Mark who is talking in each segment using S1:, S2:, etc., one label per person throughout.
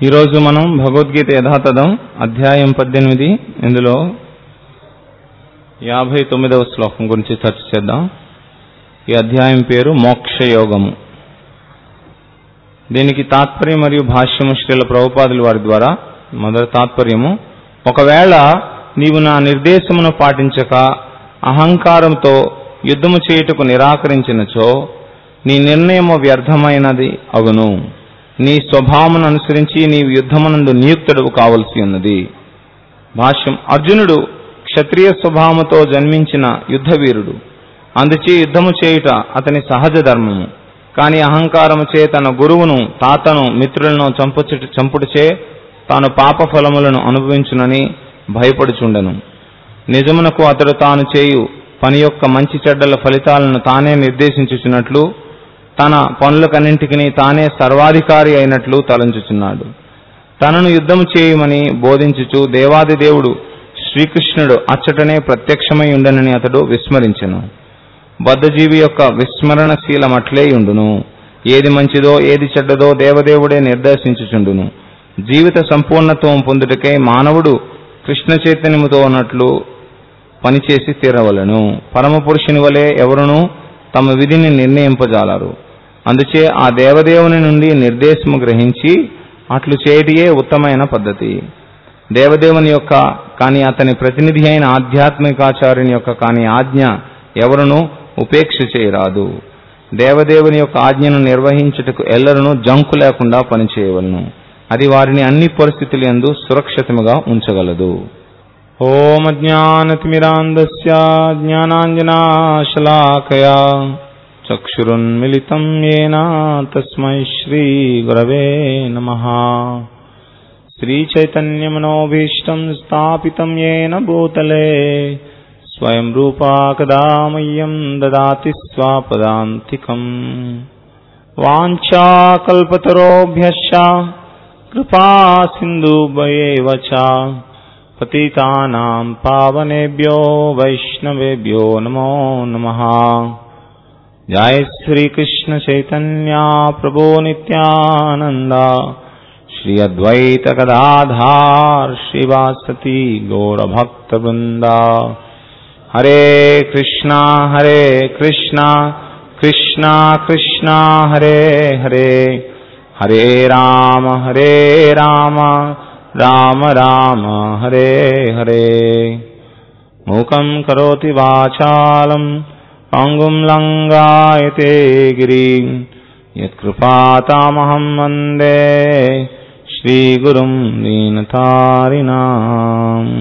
S1: ఈరోజు మనం భగవద్గీత యథాతథం అధ్యాయం పద్దెనిమిది ఇందులో యాభై తొమ్మిదవ శ్లోకం గురించి చర్చ చేద్దాం ఈ అధ్యాయం పేరు మోక్షయోగము దీనికి తాత్పర్యం మరియు భాష్యము శ్రీల ప్రభుపాదుల వారి ద్వారా మొదటి తాత్పర్యము ఒకవేళ నీవు నా నిర్దేశమును పాటించక అహంకారంతో యుద్ధము చేయుటకు నిరాకరించినచో నీ నిర్ణయము వ్యర్థమైనది అగును నీ స్వభావమును అనుసరించి నీవు యుద్ధమునందు నియుక్తుడు కావలసి ఉన్నది భాష్యం అర్జునుడు క్షత్రియ స్వభావముతో జన్మించిన యుద్ధవీరుడు అందుచే యుద్ధము చేయుట అతని సహజ ధర్మము కాని అహంకారము చే తన గురువును తాతను మిత్రులను చంపుచు చంపుటచే తాను పాప ఫలములను అనుభవించునని భయపడుచుండెను నిజమునకు అతడు తాను చేయు పని యొక్క మంచి చెడ్డల ఫలితాలను తానే నిర్దేశించుచున్నట్లు తన పనులకన్నింటికి తానే సర్వాధికారి అయినట్లు తలంచుచున్నాడు తనను యుద్ధము చేయమని బోధించుచు దేవాది దేవుడు శ్రీకృష్ణుడు అచ్చటనే ప్రత్యక్షమై ఉండనని అతడు విస్మరించెను బద్ధజీవి యొక్క విస్మరణశీలం అట్లే ఉండును ఏది మంచిదో ఏది చెడ్డదో దేవదేవుడే నిర్దేశించుచుండును జీవిత సంపూర్ణత్వం పొందుటకై మానవుడు కృష్ణ చైతన్యముతో ఉన్నట్లు పనిచేసి తీరవలను పరమపురుషుని వలె ఎవరునూ తమ విధిని నిర్ణయింపజాలరు అందుచే ఆ దేవదేవుని నుండి నిర్దేశము గ్రహించి అట్లు చేయటియే ఉత్తమైన పద్ధతి దేవదేవుని యొక్క కానీ అతని ప్రతినిధి అయిన ఆధ్యాత్మికాచార్యుని యొక్క కానీ ఆజ్ఞ ఎవరునూ ఉపేక్ష చేయరాదు దేవదేవుని యొక్క ఆజ్ఞను నిర్వహించుటకు ఎల్లరూ జంకు లేకుండా పనిచేయవలను అది వారిని అన్ని పరిస్థితులు ఎందు సురక్షితముగా ఉంచగలదు ఓం అజ్ఞానతిమిరాంధస్య జ్ఞానాంజనాశలాకయా చక్షురున్మిలితం ఏన తస్మై శ్రీగురవే నమ శ్రీచైతన్యమనోభీష్టం స్థాపితం ఏన భూతలే స్వయం రూపా కదా మह्यं దదాతి స్వాపదాంతికం వాञ्छाकल्पतरोभ्यश्च कृपा सिन्धुभयेव च पतितानां पावनेभ्यो वैष्णवेभ्यो नमो नमः जय श्रीकृष्ण चैतन्या प्रभो नित्यानन्द श्री अद्वैत गदाधार श्रीवासती गौरभक्तवृन्दा हरे कृष्णा हरे कृष्णा कृष्णा कृष्णा हरे हरे हरे राम हरे राम राम राम हरे हरे मूकं करोति वाचालं पङ्गुं लङ्गायते गिरिं यत्कृपातामहं वन्दे श्रीगुरुं दीनतारिणाम्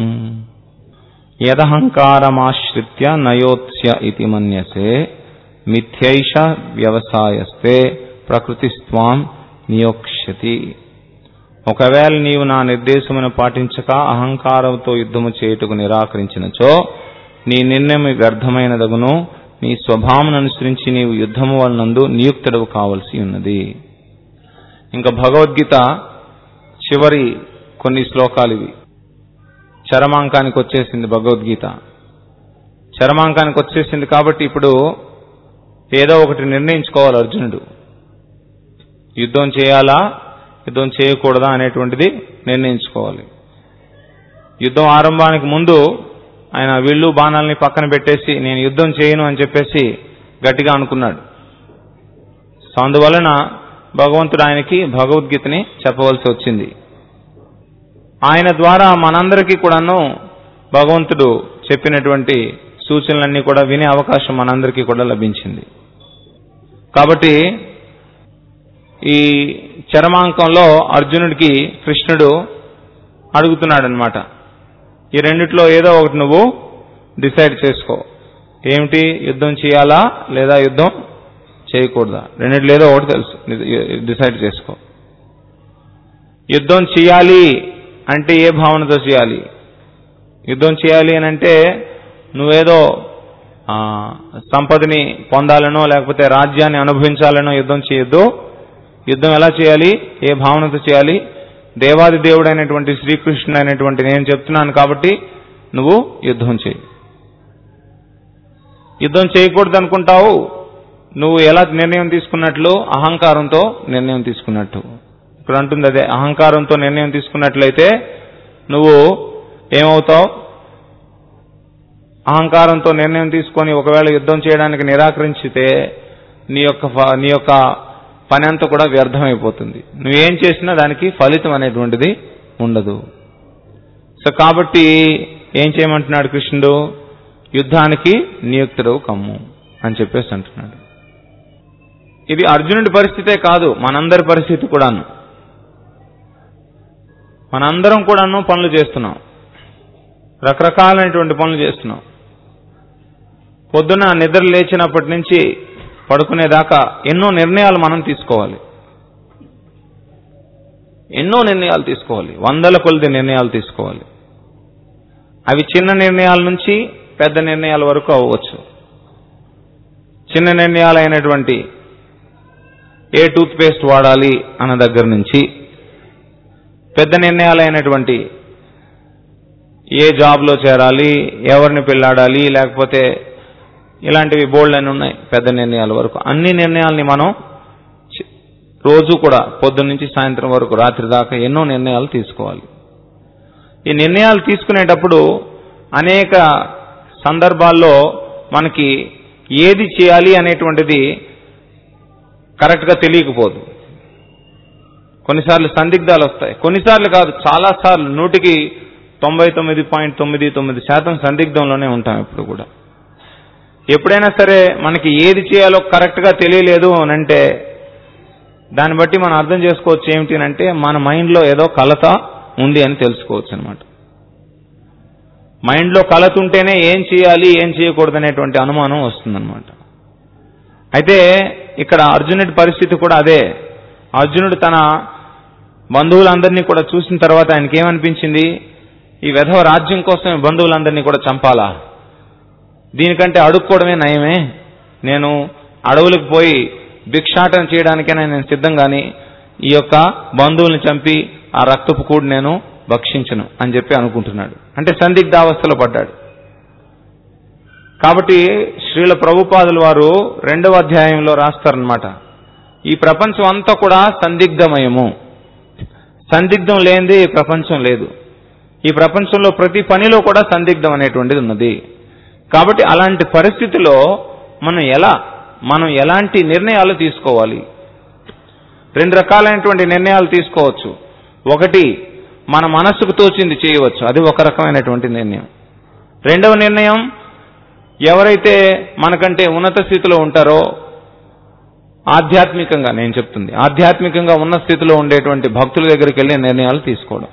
S1: యదహంకారమాశ్రిత్య నయోత్స్య ఇతి మన్యసే మిథ్యైష వ్యవసాయస్తే ప్రకృతిస్త్వాం నియోక్ష్యతి ఒకవేళ నీవు నా నిర్దేశమును పాటించక అహంకారంతో యుద్ధము చేయుటకు నిరాకరించినచో నీ నిర్ణయం వ్యర్థమైనదగును నీ స్వభావం అనుసరించి నీవు యుద్ధము వలనందు నియుక్తుడవు కావలసి ఉన్నది ఇంకా భగవద్గీత చివరి కొన్ని శ్లోకాలు ఇవి చరమాంకానికి వచ్చేసింది భగవద్గీత చరమాంకానికి వచ్చేసింది కాబట్టి ఇప్పుడు ఏదో ఒకటి నిర్ణయించుకోవాలి అర్జునుడు యుద్ధం చేయాలా యుద్ధం చేయకూడదా అనేటువంటిది నిర్ణయించుకోవాలి యుద్ధం ఆరంభానికి ముందు ఆయన విల్లు బాణాలని పక్కన పెట్టేసి నేను యుద్ధం చేయను అని చెప్పేసి గట్టిగా అనుకున్నాడు సో అందువలన భగవంతుడు ఆయనకి భగవద్గీతని చెప్పవలసి వచ్చింది ఆయన ద్వారా మనందరికీ కూడాను భగవంతుడు చెప్పినటువంటి సూచనలన్నీ కూడా వినే అవకాశం మనందరికీ కూడా లభించింది కాబట్టి ఈ చరమాంకంలో అర్జునుడికి కృష్ణుడు అడుగుతున్నాడు అనమాట ఈ రెండిట్లో ఏదో ఒకటి నువ్వు డిసైడ్ చేసుకో ఏమిటి యుద్ధం చేయాలా లేదా యుద్ధం చేయకూడదా రెండిట్లో ఏదో ఒకటి తెలుసు డిసైడ్ చేసుకో యుద్ధం చేయాలి అంటే ఏ భావనతో చేయాలి యుద్ధం చేయాలి అని అంటే నువ్వేదో సంపదని పొందాలనో లేకపోతే రాజ్యాన్ని అనుభవించాలనో యుద్ధం చేయొద్దు యుద్ధం ఎలా చేయాలి ఏ భావనతో చేయాలి దేవాది దేవుడైనటువంటి శ్రీకృష్ణుడు అయినటువంటి నేను చెప్తున్నాను కాబట్టి నువ్వు యుద్ధం చేయి యుద్ధం చేయకూడదు అనుకుంటావు నువ్వు ఎలా నిర్ణయం తీసుకున్నట్లు అహంకారంతో నిర్ణయం తీసుకున్నట్టు ఇక్కడ అంటుంది అదే అహంకారంతో నిర్ణయం తీసుకున్నట్లయితే నువ్వు ఏమవుతావు అహంకారంతో నిర్ణయం తీసుకొని ఒకవేళ యుద్ధం చేయడానికి నిరాకరించితే నీ యొక్క ఫ- నీ యొక్క పని అంతా కూడా వ్యర్థమైపోతుంది నువ్వేం చేసినా దానికి ఫలితం అనేటువంటిది ఉండదు సో కాబట్టి ఏం చేయమంటున్నాడు కృష్ణుడు యుద్ధానికి నియుక్తుడు కమ్ము అని చెప్పేసి అంటున్నాడు ఇది అర్జునుడి పరిస్థితే కాదు మనందరి పరిస్థితి కూడాను మనందరం కూడాను పనులు చేస్తున్నాం రకరకాలైనటువంటి పనులు చేస్తున్నాం పొద్దున నిద్ర లేచినప్పటి నుంచి పడుకునేదాకా ఎన్నో నిర్ణయాలు మనం తీసుకోవాలి ఎన్నో నిర్ణయాలు తీసుకోవాలి వందల కొలది నిర్ణయాలు తీసుకోవాలి అవి చిన్న నిర్ణయాల నుంచి పెద్ద నిర్ణయాల వరకు అవ్వచ్చు చిన్న నిర్ణయాలైనటువంటి ఏ టూత్ పేస్ట్ వాడాలి అన్న దగ్గర నుంచి పెద్ద నిర్ణయాలైనటువంటి ఏ జాబ్లో చేరాలి ఎవరిని పెళ్ళాడాలి లేకపోతే ఇలాంటివి బోల్డ్ అని ఉన్నాయి పెద్ద నిర్ణయాల వరకు అన్ని నిర్ణయాల్ని మనం చి- రోజు కూడా పొద్దున్న నుంచి సాయంత్రం వరకు రాత్రి దాకా ఎన్నో నిర్ణయాలు తీసుకోవాలి ఈ నిర్ణయాలు తీసుకునేటప్పుడు అనేక సందర్భాల్లో మనకి ఏది చేయాలి అనేటువంటిది కరెక్ట్గా తెలియకపోదు కొన్నిసార్లు సందిగ్ధాలు వస్తాయి కొన్నిసార్లు కాదు చాలా సార్లు నూటికి తొంభై తొమ్మిది పాయింట్ తొమ్మిది తొమ్మిది శాతం సందిగ్ధంలోనే ఉంటాం ఎప్పుడు కూడా ఎప్పుడైనా సరే మనకి ఏది చేయాలో కరెక్ట్గా తెలియలేదు అని అంటే దాన్ని బట్టి మనం అర్థం చేసుకోవచ్చు ఏమిటి అని అంటే మన మైండ్లో ఏదో కలత ఉంది అని తెలుసుకోవచ్చు అనమాట మైండ్లో కలత ఉంటేనే ఏం చేయాలి ఏం చేయకూడదు అనేటువంటి అనుమానం వస్తుందన్నమాట అయితే ఇక్కడ అర్జునుడి పరిస్థితి కూడా అదే అర్జునుడు తన బంధువులందరినీ కూడా చూసిన తర్వాత ఆయనకి ఏమనిపించింది ఈ వెధవ రాజ్యం కోసం బంధువులందరినీ కూడా చంపాలా దీనికంటే అడుక్కోవడమే నయమే నేను అడవులకు పోయి భిక్షాటన చేయడానికైనా నేను సిద్ధం కానీ ఈ యొక్క బంధువుల్ని చంపి ఆ రక్తపు కూడు నేను భక్షించను అని చెప్పి అనుకుంటున్నాడు అంటే సందిగ్ధావస్థలో పడ్డాడు కాబట్టి శ్రీల ప్రభుపాదుల వారు రెండవ అధ్యాయంలో రాస్తారనమాట ఈ ప్రపంచం అంతా కూడా సందిగ్ధమయము సందిగ్ధం లేనిది ఈ ప్రపంచం లేదు ఈ ప్రపంచంలో ప్రతి పనిలో కూడా సందిగ్ధం అనేటువంటిది ఉన్నది కాబట్టి అలాంటి పరిస్థితిలో మనం ఎలా మనం ఎలాంటి నిర్ణయాలు తీసుకోవాలి రెండు రకాలైనటువంటి నిర్ణయాలు తీసుకోవచ్చు ఒకటి మన మనస్సుకు తోచింది చేయవచ్చు అది ఒక రకమైనటువంటి నిర్ణయం రెండవ నిర్ణయం ఎవరైతే మనకంటే ఉన్నత స్థితిలో ఉంటారో ఆధ్యాత్మికంగా నేను చెప్తుంది ఆధ్యాత్మికంగా ఉన్న స్థితిలో ఉండేటువంటి భక్తుల దగ్గరికి వెళ్ళి నిర్ణయాలు తీసుకోవడం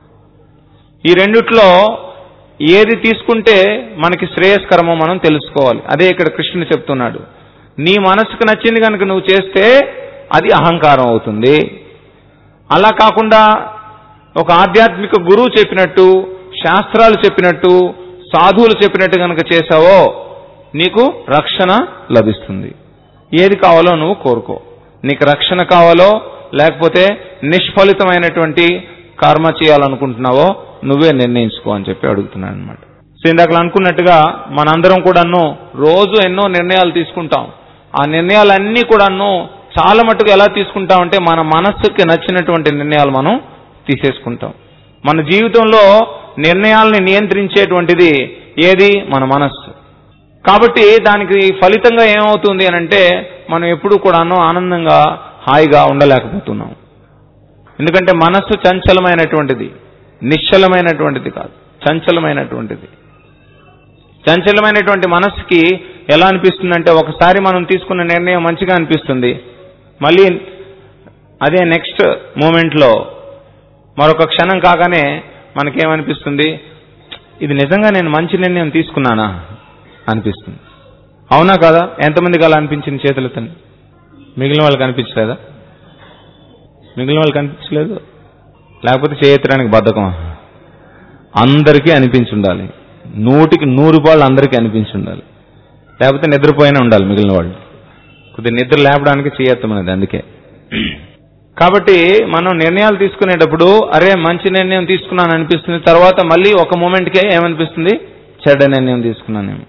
S1: ఈ రెండిట్లో ఏది తీసుకుంటే మనకి శ్రేయస్కరమో మనం తెలుసుకోవాలి అదే ఇక్కడ కృష్ణుడు చెప్తున్నాడు నీ మనసుకు నచ్చింది కనుక నువ్వు చేస్తే అది అహంకారం అవుతుంది అలా కాకుండా ఒక ఆధ్యాత్మిక గురువు చెప్పినట్టు శాస్త్రాలు చెప్పినట్టు సాధువులు చెప్పినట్టు కనుక చేసావో నీకు రక్షణ లభిస్తుంది ఏది కావాలో నువ్వు కోరుకో నీకు రక్షణ కావాలో లేకపోతే నిష్ఫలితమైనటువంటి కర్మ చేయాలనుకుంటున్నావో నువ్వే నిర్ణయించుకో అని చెప్పి అడుగుతున్నాను అనమాట సో ఇందాక అనుకున్నట్టుగా మనందరం కూడాను రోజు ఎన్నో నిర్ణయాలు తీసుకుంటాం ఆ నిర్ణయాలన్నీ కూడాను చాలా మటుకు ఎలా తీసుకుంటామంటే మన మనస్సుకి నచ్చినటువంటి నిర్ణయాలు మనం తీసేసుకుంటాం మన జీవితంలో నిర్ణయాల్ని నియంత్రించేటువంటిది ఏది మన మనస్సు కాబట్టి దానికి ఫలితంగా ఏమవుతుంది అని అంటే మనం ఎప్పుడు కూడాను ఆనందంగా హాయిగా ఉండలేకపోతున్నాం ఎందుకంటే మనస్సు చంచలమైనటువంటిది నిశ్చలమైనటువంటిది కాదు చంచలమైనటువంటిది చంచలమైనటువంటి మనస్సుకి ఎలా అనిపిస్తుందంటే ఒకసారి మనం తీసుకున్న నిర్ణయం మంచిగా అనిపిస్తుంది మళ్ళీ అదే నెక్స్ట్ మూమెంట్లో మరొక క్షణం కాగానే మనకేమనిపిస్తుంది ఇది నిజంగా నేను మంచి నిర్ణయం తీసుకున్నానా అనిపిస్తుంది అవునా కదా ఎంతమందికి అలా అనిపించింది చేతులతో మిగిలిన వాళ్ళకి అనిపించలేదా మిగిలిన వాళ్ళకి అనిపించలేదు లేకపోతే చేయెత్తడానికి బద్ధకమా అందరికీ అనిపించి ఉండాలి నూటికి నూరు పాళ్ళు అందరికీ అనిపించి ఉండాలి లేకపోతే నిద్రపోయినా ఉండాలి మిగిలిన వాళ్ళు కొద్దిగా నిద్ర లేపడానికి చేయెత్తమనేది అందుకే కాబట్టి మనం నిర్ణయాలు తీసుకునేటప్పుడు అరే మంచి నిర్ణయం తీసుకున్నాను అనిపిస్తుంది తర్వాత మళ్ళీ ఒక మూమెంట్కే ఏమనిపిస్తుంది చెడ్డ నిర్ణయం తీసుకున్నానేమో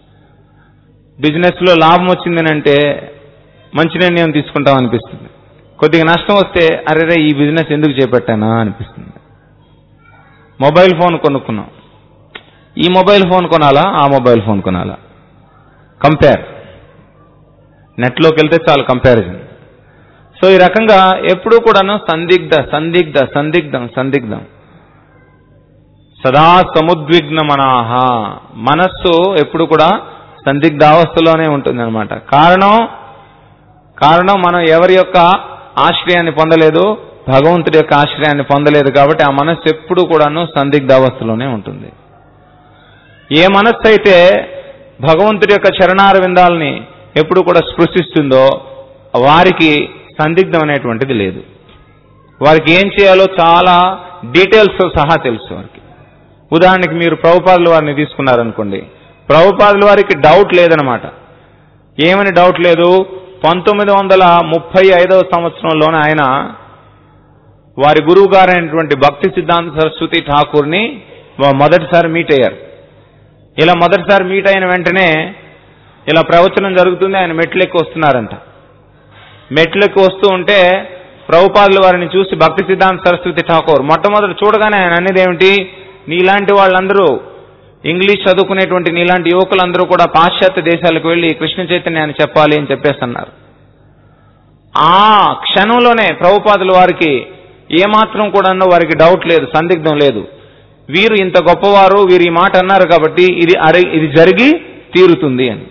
S1: బిజినెస్ లో లాభం వచ్చిందని అంటే మంచి నిర్ణయం తీసుకుంటాం అనిపిస్తుంది కొద్దిగా నష్టం వస్తే అరే ఈ బిజినెస్ ఎందుకు చేపట్టానా అనిపిస్తుంది మొబైల్ ఫోన్ కొనుక్కున్నాం ఈ మొబైల్ ఫోన్ కొనాలా ఆ మొబైల్ ఫోన్ కొనాలా కంపేర్ నెట్లోకి వెళ్తే చాలు కంపారిజన్ సో ఈ రకంగా ఎప్పుడూ కూడాను సందిగ్ధ సందిగ్ధ సందిగ్ధం సందిగ్ధం సదా సముద్విగ్న మనాహ మనస్సు ఎప్పుడు కూడా సందిగ్ధావస్థలోనే ఉంటుంది అనమాట కారణం కారణం మనం ఎవరి యొక్క ఆశ్రయాన్ని పొందలేదు భగవంతుడి యొక్క ఆశ్రయాన్ని పొందలేదు కాబట్టి ఆ మనస్సు ఎప్పుడు కూడాను సందిగ్ధావస్థలోనే ఉంటుంది ఏ మనస్సు అయితే భగవంతుడి యొక్క చరణార విందాలని ఎప్పుడు కూడా స్పృశిస్తుందో వారికి సందిగ్ధం అనేటువంటిది లేదు వారికి ఏం చేయాలో చాలా డీటెయిల్స్ సహా తెలుసు వారికి ఉదాహరణకి మీరు ప్రభుపాదుల వారిని తీసుకున్నారనుకోండి ప్రభుపాదుల వారికి డౌట్ లేదనమాట ఏమని డౌట్ లేదు పంతొమ్మిది వందల ముప్పై ఐదవ సంవత్సరంలోనే ఆయన వారి గురువు గారైనటువంటి భక్తి సిద్ధాంత సరస్వతి ఠాకూర్ని మొదటిసారి మీట్ అయ్యారు ఇలా మొదటిసారి మీట్ అయిన వెంటనే ఇలా ప్రవచనం జరుగుతుంది ఆయన మెట్లెక్కి వస్తున్నారంట మెట్లెక్కి వస్తూ ఉంటే ప్రభుపాదుల వారిని చూసి భక్తి సిద్ధాంత సరస్వతి ఠాకూర్ మొట్టమొదటి చూడగానే ఆయన అనేది ఏమిటి నీలాంటి వాళ్ళందరూ ఇంగ్లీష్ చదువుకునేటువంటి నీలాంటి యువకులందరూ కూడా పాశ్చాత్య దేశాలకు వెళ్లి కృష్ణ చైతన్యాన్ని చెప్పాలి అని చెప్పేసి అన్నారు ఆ క్షణంలోనే ప్రభుపాదుల వారికి ఏమాత్రం కూడా వారికి డౌట్ లేదు సందిగ్ధం లేదు వీరు ఇంత గొప్పవారు వీరు ఈ మాట అన్నారు కాబట్టి ఇది అరి ఇది జరిగి తీరుతుంది అని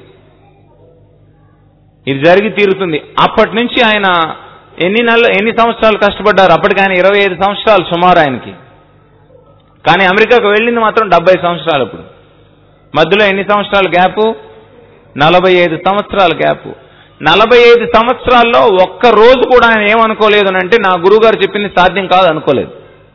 S1: ఇది జరిగి తీరుతుంది అప్పటి నుంచి ఆయన ఎన్ని నెలలు ఎన్ని సంవత్సరాలు కష్టపడ్డారు అప్పటికి ఆయన ఇరవై ఐదు సంవత్సరాలు సుమారు ఆయనకి కానీ అమెరికాకు వెళ్ళింది మాత్రం డెబ్బై సంవత్సరాలు ఇప్పుడు మధ్యలో ఎన్ని సంవత్సరాల గ్యాప్ నలభై ఐదు సంవత్సరాల గ్యాప్ నలభై ఐదు సంవత్సరాల్లో ఒక్క రోజు కూడా ఆయన ఏమనుకోలేదు అంటే నా గురువుగారు చెప్పింది సాధ్యం కాదు అనుకోలేదు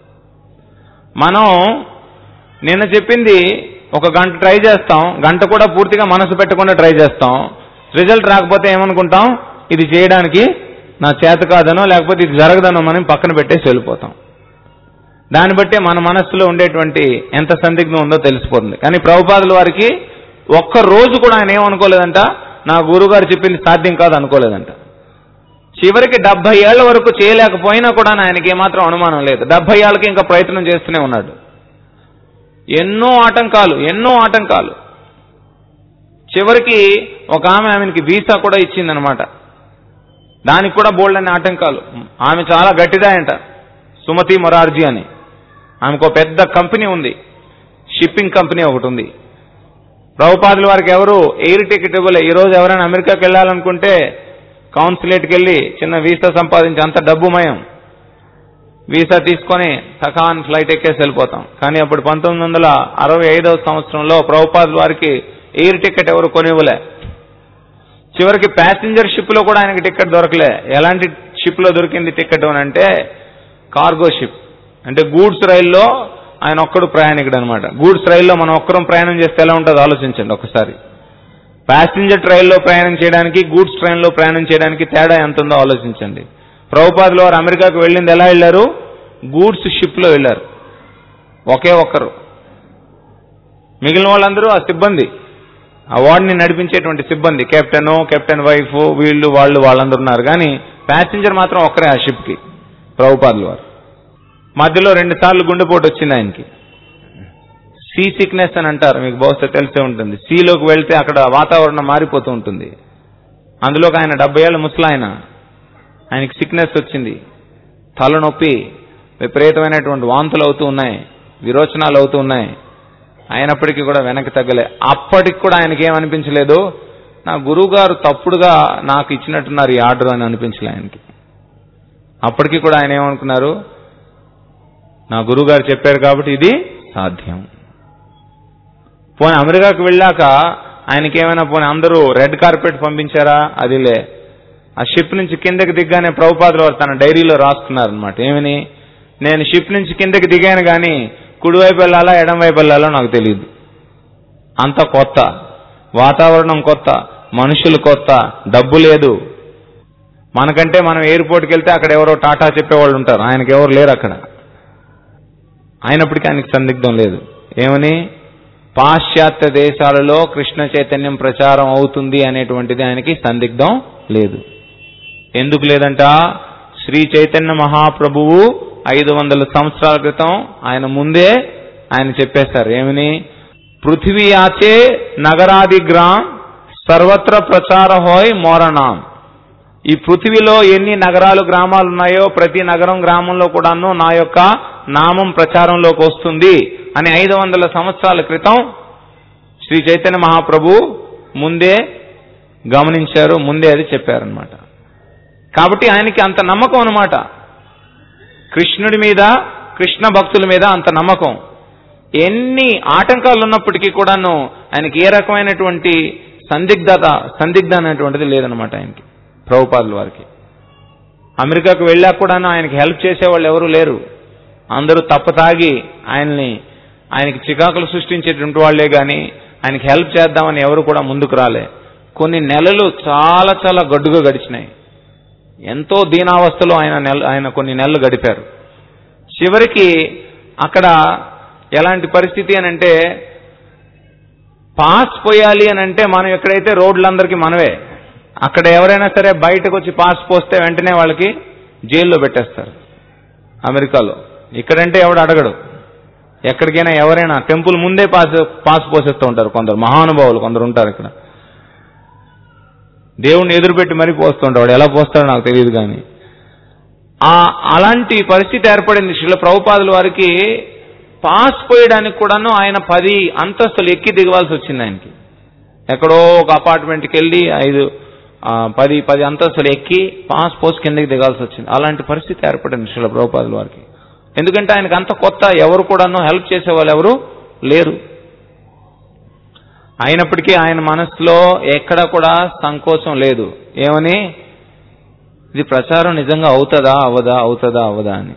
S1: మనం నిన్న చెప్పింది ఒక గంట ట్రై చేస్తాం గంట కూడా పూర్తిగా మనసు పెట్టకుండా ట్రై చేస్తాం రిజల్ట్ రాకపోతే ఏమనుకుంటాం ఇది చేయడానికి నా చేత కాదనో లేకపోతే ఇది జరగదనో మనం పక్కన పెట్టేసి వెళ్ళిపోతాం దాన్ని బట్టే మన మనస్సులో ఉండేటువంటి ఎంత సందిగ్ధం ఉందో తెలిసిపోతుంది కానీ ప్రభుపాదుల వారికి ఒక్క రోజు కూడా ఆయన ఏమనుకోలేదంట నా గురుగారు చెప్పింది సాధ్యం కాదు అనుకోలేదంట చివరికి డెబ్బై ఏళ్ల వరకు చేయలేకపోయినా కూడా ఆయనకి ఏమాత్రం అనుమానం లేదు డెబ్బై ఏళ్ళకి ఇంకా ప్రయత్నం చేస్తూనే ఉన్నాడు ఎన్నో ఆటంకాలు ఎన్నో ఆటంకాలు చివరికి ఒక ఆమె ఆమెకి వీసా కూడా ఇచ్చిందనమాట దానికి కూడా బోల్డ్ అనే ఆటంకాలు ఆమె చాలా గట్టిదాయంట సుమతి మొరార్జీ అని ఆమెకు ఒక పెద్ద కంపెనీ ఉంది షిప్పింగ్ కంపెనీ ఒకటి ఉంది ప్రభుపాదుల వారికి ఎవరు ఎయిర్ టికెట్ ఇవ్వలే ఈ రోజు ఎవరైనా అమెరికాకి వెళ్ళాలనుకుంటే కౌన్సిలేట్కి వెళ్ళి చిన్న వీసా సంపాదించి అంత డబ్బుమయం వీసా తీసుకొని సఖాన్ ఫ్లైట్ ఎక్కేసి వెళ్ళిపోతాం కానీ అప్పుడు పంతొమ్మిది వందల అరవై ఐదవ సంవత్సరంలో ప్రభుపాదుల వారికి ఎయిర్ టికెట్ ఎవరు కొనివ్వలే చివరికి ప్యాసింజర్ షిప్ లో కూడా ఆయనకి టికెట్ దొరకలే ఎలాంటి షిప్ లో దొరికింది టికెట్ అని అంటే కార్గో షిప్ అంటే గూడ్స్ రైల్లో ఆయన ఒక్కడు ప్రయాణికుడు అనమాట గూడ్స్ రైల్లో మనం ఒక్కరం ప్రయాణం చేస్తే ఎలా ఉంటుందో ఆలోచించండి ఒకసారి ప్యాసింజర్ ట్రైన్లో ప్రయాణం చేయడానికి గూడ్స్ ట్రైన్లో ప్రయాణం చేయడానికి తేడా ఎంత ఉందో ఆలోచించండి ప్రభుపాదుల వారు అమెరికాకు వెళ్ళింది ఎలా వెళ్ళారు గూడ్స్ షిప్లో వెళ్ళారు ఒకే ఒక్కరు మిగిలిన వాళ్ళందరూ ఆ సిబ్బంది ఆ వార్డ్ని నడిపించేటువంటి సిబ్బంది కెప్టెన్ కెప్టెన్ వైఫ్ వీళ్ళు వాళ్ళు వాళ్ళందరూ ఉన్నారు కానీ ప్యాసింజర్ మాత్రం ఒక్కరే ఆ షిప్కి ప్రభుపాదుల వారు మధ్యలో రెండు సార్లు గుండెపోటు వచ్చింది ఆయనకి సీ సిక్నెస్ అని అంటారు మీకు బహుశా తెలిసే ఉంటుంది సీలోకి వెళ్తే అక్కడ వాతావరణం మారిపోతూ ఉంటుంది అందులోకి ఆయన డెబ్బై ఏళ్ళ ముసలాయన ఆయనకి సిక్నెస్ వచ్చింది తలనొప్పి విపరీతమైనటువంటి వాంతులు అవుతూ ఉన్నాయి విరోచనాలు అవుతూ ఉన్నాయి అయినప్పటికీ కూడా వెనక్కి తగ్గలే అప్పటికి కూడా ఆయనకి ఏమనిపించలేదు నా గురువుగారు తప్పుడుగా నాకు ఇచ్చినట్టున్నారు ఈ ఆర్డర్ అని అనిపించలే ఆయనకి అప్పటికి కూడా ఆయన ఏమనుకున్నారు నా గురువుగారు చెప్పారు కాబట్టి ఇది సాధ్యం పోనీ అమెరికాకు వెళ్ళాక ఆయనకి ఏమైనా పోనీ అందరూ రెడ్ కార్పెట్ పంపించారా అది లే ఆ షిప్ నుంచి కిందకి దిగ్గానే ప్రభుపాదులు వారు తన డైరీలో రాసుకున్నారనమాట ఏమని నేను షిప్ నుంచి కిందకి దిగాను కానీ కుడివైపు వెళ్ళాలా ఎడం వైపు వెళ్ళాలో నాకు తెలియదు అంత కొత్త వాతావరణం కొత్త మనుషులు కొత్త డబ్బు లేదు మనకంటే మనం ఎయిర్పోర్ట్కి వెళ్తే అక్కడ ఎవరో టాటా చెప్పేవాళ్ళు ఉంటారు ఆయనకి ఎవరు లేరు అక్కడ అయినప్పటికీ ఆయనకి సందిగ్ధం లేదు ఏమని పాశ్చాత్య దేశాలలో కృష్ణ చైతన్యం ప్రచారం అవుతుంది అనేటువంటిది ఆయనకి సందిగ్ధం లేదు ఎందుకు లేదంట శ్రీ చైతన్య మహాప్రభువు ఐదు వందల సంవత్సరాల క్రితం ఆయన ముందే ఆయన చెప్పేశారు ఏమని పృథివీ ఆచే నగరాది గ్రామ్ సర్వత్ర ప్రచార హోయ్ మోరణాం ఈ పృథివీలో ఎన్ని నగరాలు గ్రామాలు ఉన్నాయో ప్రతి నగరం గ్రామంలో కూడాను నా యొక్క నామం ప్రచారంలోకి వస్తుంది అని ఐదు వందల సంవత్సరాల క్రితం శ్రీ చైతన్య మహాప్రభు ముందే గమనించారు ముందే అది చెప్పారనమాట కాబట్టి ఆయనకి అంత నమ్మకం అనమాట కృష్ణుడి మీద కృష్ణ భక్తుల మీద అంత నమ్మకం ఎన్ని ఆటంకాలు ఉన్నప్పటికీ కూడాను ఆయనకి ఏ రకమైనటువంటి సందిగ్ధత సందిగ్ధ అనేటువంటిది లేదనమాట ఆయనకి ప్రభుపాదుల వారికి అమెరికాకు వెళ్ళాక కూడాను ఆయనకి హెల్ప్ చేసేవాళ్ళు ఎవరు లేరు అందరూ తప్పతాగి ఆయన్ని ఆయనకి చికాకులు సృష్టించేటువంటి వాళ్లే గాని ఆయనకి హెల్ప్ చేద్దామని ఎవరు కూడా ముందుకు రాలే కొన్ని నెలలు చాలా చాలా గడ్డుగా గడిచినాయి ఎంతో దీనావస్థలో ఆయన నెల ఆయన కొన్ని నెలలు గడిపారు చివరికి అక్కడ ఎలాంటి పరిస్థితి అని అంటే పాస్ పోయాలి అని అంటే మనం ఎక్కడైతే రోడ్లందరికీ మనవే అక్కడ ఎవరైనా సరే బయటకు వచ్చి పాస్ పోస్తే వెంటనే వాళ్ళకి జైల్లో పెట్టేస్తారు అమెరికాలో ఇక్కడంటే ఎవడు అడగడు ఎక్కడికైనా ఎవరైనా టెంపుల్ ముందే పాస్ పాస్ పోసేస్తూ ఉంటారు కొందరు మహానుభావులు కొందరు ఉంటారు ఇక్కడ దేవుణ్ణి ఎదురుపెట్టి మరీ పోస్తుంటాడు వాడు ఎలా పోస్తాడో నాకు తెలియదు కానీ ఆ అలాంటి పరిస్థితి ఏర్పడింది శిల ప్రభుపాదుల వారికి పాస్ పోయడానికి కూడాను ఆయన పది అంతస్తులు ఎక్కి దిగవలసి వచ్చింది ఆయనకి ఎక్కడో ఒక అపార్ట్మెంట్కి వెళ్ళి ఐదు ఆ, పది పది అంతస్తులు ఎక్కి పాస్ పోస్ కిందకి దిగాల్సి వచ్చింది అలాంటి పరిస్థితి ఏర్పడింది శిల ప్రభుపాదుల వారికి ఎందుకంటే ఆయనకు అంత కొత్త ఎవరు కూడాను హెల్ప్ చేసే వాళ్ళు ఎవరు లేరు అయినప్పటికీ ఆయన మనసులో ఎక్కడ కూడా సంకోచం లేదు ఏమని ఇది ప్రచారం నిజంగా అవుతుందా అవదా అవుతుందా అవదా అని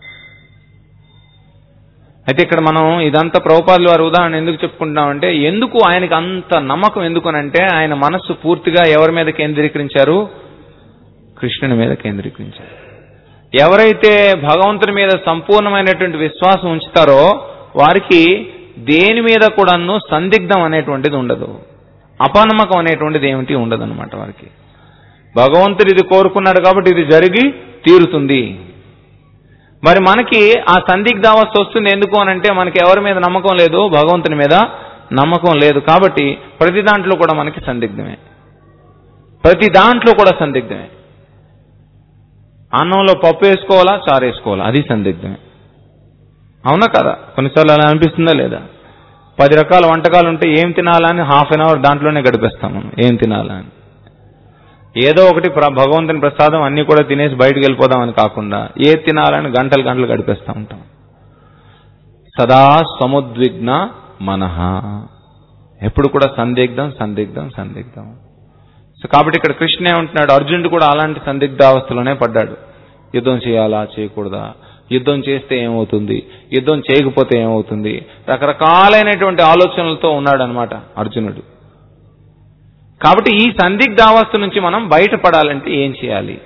S1: అయితే ఇక్కడ మనం ఇదంతా ప్రభుపాదుల వారి ఉదాహరణ ఎందుకు చెప్పుకుంటున్నామంటే ఎందుకు ఆయనకి అంత నమ్మకం ఎందుకనంటే ఆయన మనస్సు పూర్తిగా ఎవరి మీద కేంద్రీకరించారు కృష్ణుని మీద కేంద్రీకరించారు ఎవరైతే భగవంతుని మీద సంపూర్ణమైనటువంటి విశ్వాసం ఉంచుతారో వారికి దేని మీద కూడాను సందిగ్ధం అనేటువంటిది ఉండదు అపనమ్మకం అనేటువంటిది ఏమిటి ఉండదు అనమాట వారికి భగవంతుడు ఇది కోరుకున్నాడు కాబట్టి ఇది జరిగి తీరుతుంది మరి మనకి ఆ సందిగ్ధావస్థ వస్తుంది ఎందుకు అనంటే మనకి ఎవరి మీద నమ్మకం లేదు భగవంతుని మీద నమ్మకం లేదు కాబట్టి ప్రతి దాంట్లో కూడా మనకి సందిగ్ధమే ప్రతి దాంట్లో కూడా సందిగ్ధమే అన్నంలో పప్పు వేసుకోవాలా చారు వేసుకోవాలా అది సందిగ్ధమే అవునా కదా కొన్నిసార్లు అలా అనిపిస్తుందా లేదా పది రకాల వంటకాలు ఉంటే ఏం తినాలా అని హాఫ్ అన్ అవర్ దాంట్లోనే గడిపేస్తాం మనం ఏం తినాలా అని ఏదో ఒకటి ప్ర- భగవంతుని ప్రసాదం అన్ని కూడా తినేసి బయటకు వెళ్ళిపోదామని కాకుండా ఏ తినాలని గంటలు గంటలు గడిపేస్తూ ఉంటాం సదా సముద్విగ్న మనహ ఎప్పుడు కూడా సందిగ్ధం సందిగ్ధం సందిగ్ధం సో కాబట్టి ఇక్కడ కృష్ణ ఏమంటున్నాడు అర్జునుడు కూడా అలాంటి సందిగ్ధావస్థలోనే పడ్డాడు యుద్ధం చేయాలా చేయకూడదా యుద్ధం చేస్తే ఏమవుతుంది యుద్ధం చేయకపోతే ఏమవుతుంది రకరకాలైనటువంటి ఆలోచనలతో ఉన్నాడు అనమాట అర్జునుడు కాబట్టి ఈ సందిగ్ధావస్థ నుంచి మనం బయటపడాలంటే ఏం చేయాలి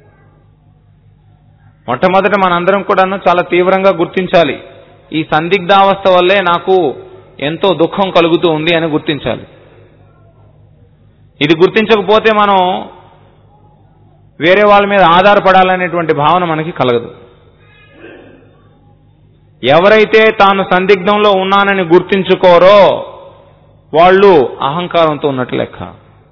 S1: మొట్టమొదట మనందరం కూడాను చాలా తీవ్రంగా గుర్తించాలి ఈ సందిగ్ధావస్థ వల్లే నాకు ఎంతో దుఃఖం కలుగుతూ ఉంది అని గుర్తించాలి ఇది గుర్తించకపోతే మనం వేరే వాళ్ళ మీద ఆధారపడాలనేటువంటి భావన మనకి కలగదు ఎవరైతే తాను సందిగ్ధంలో ఉన్నానని గుర్తించుకోరో వాళ్ళు అహంకారంతో ఉన్నట్టు లెక్క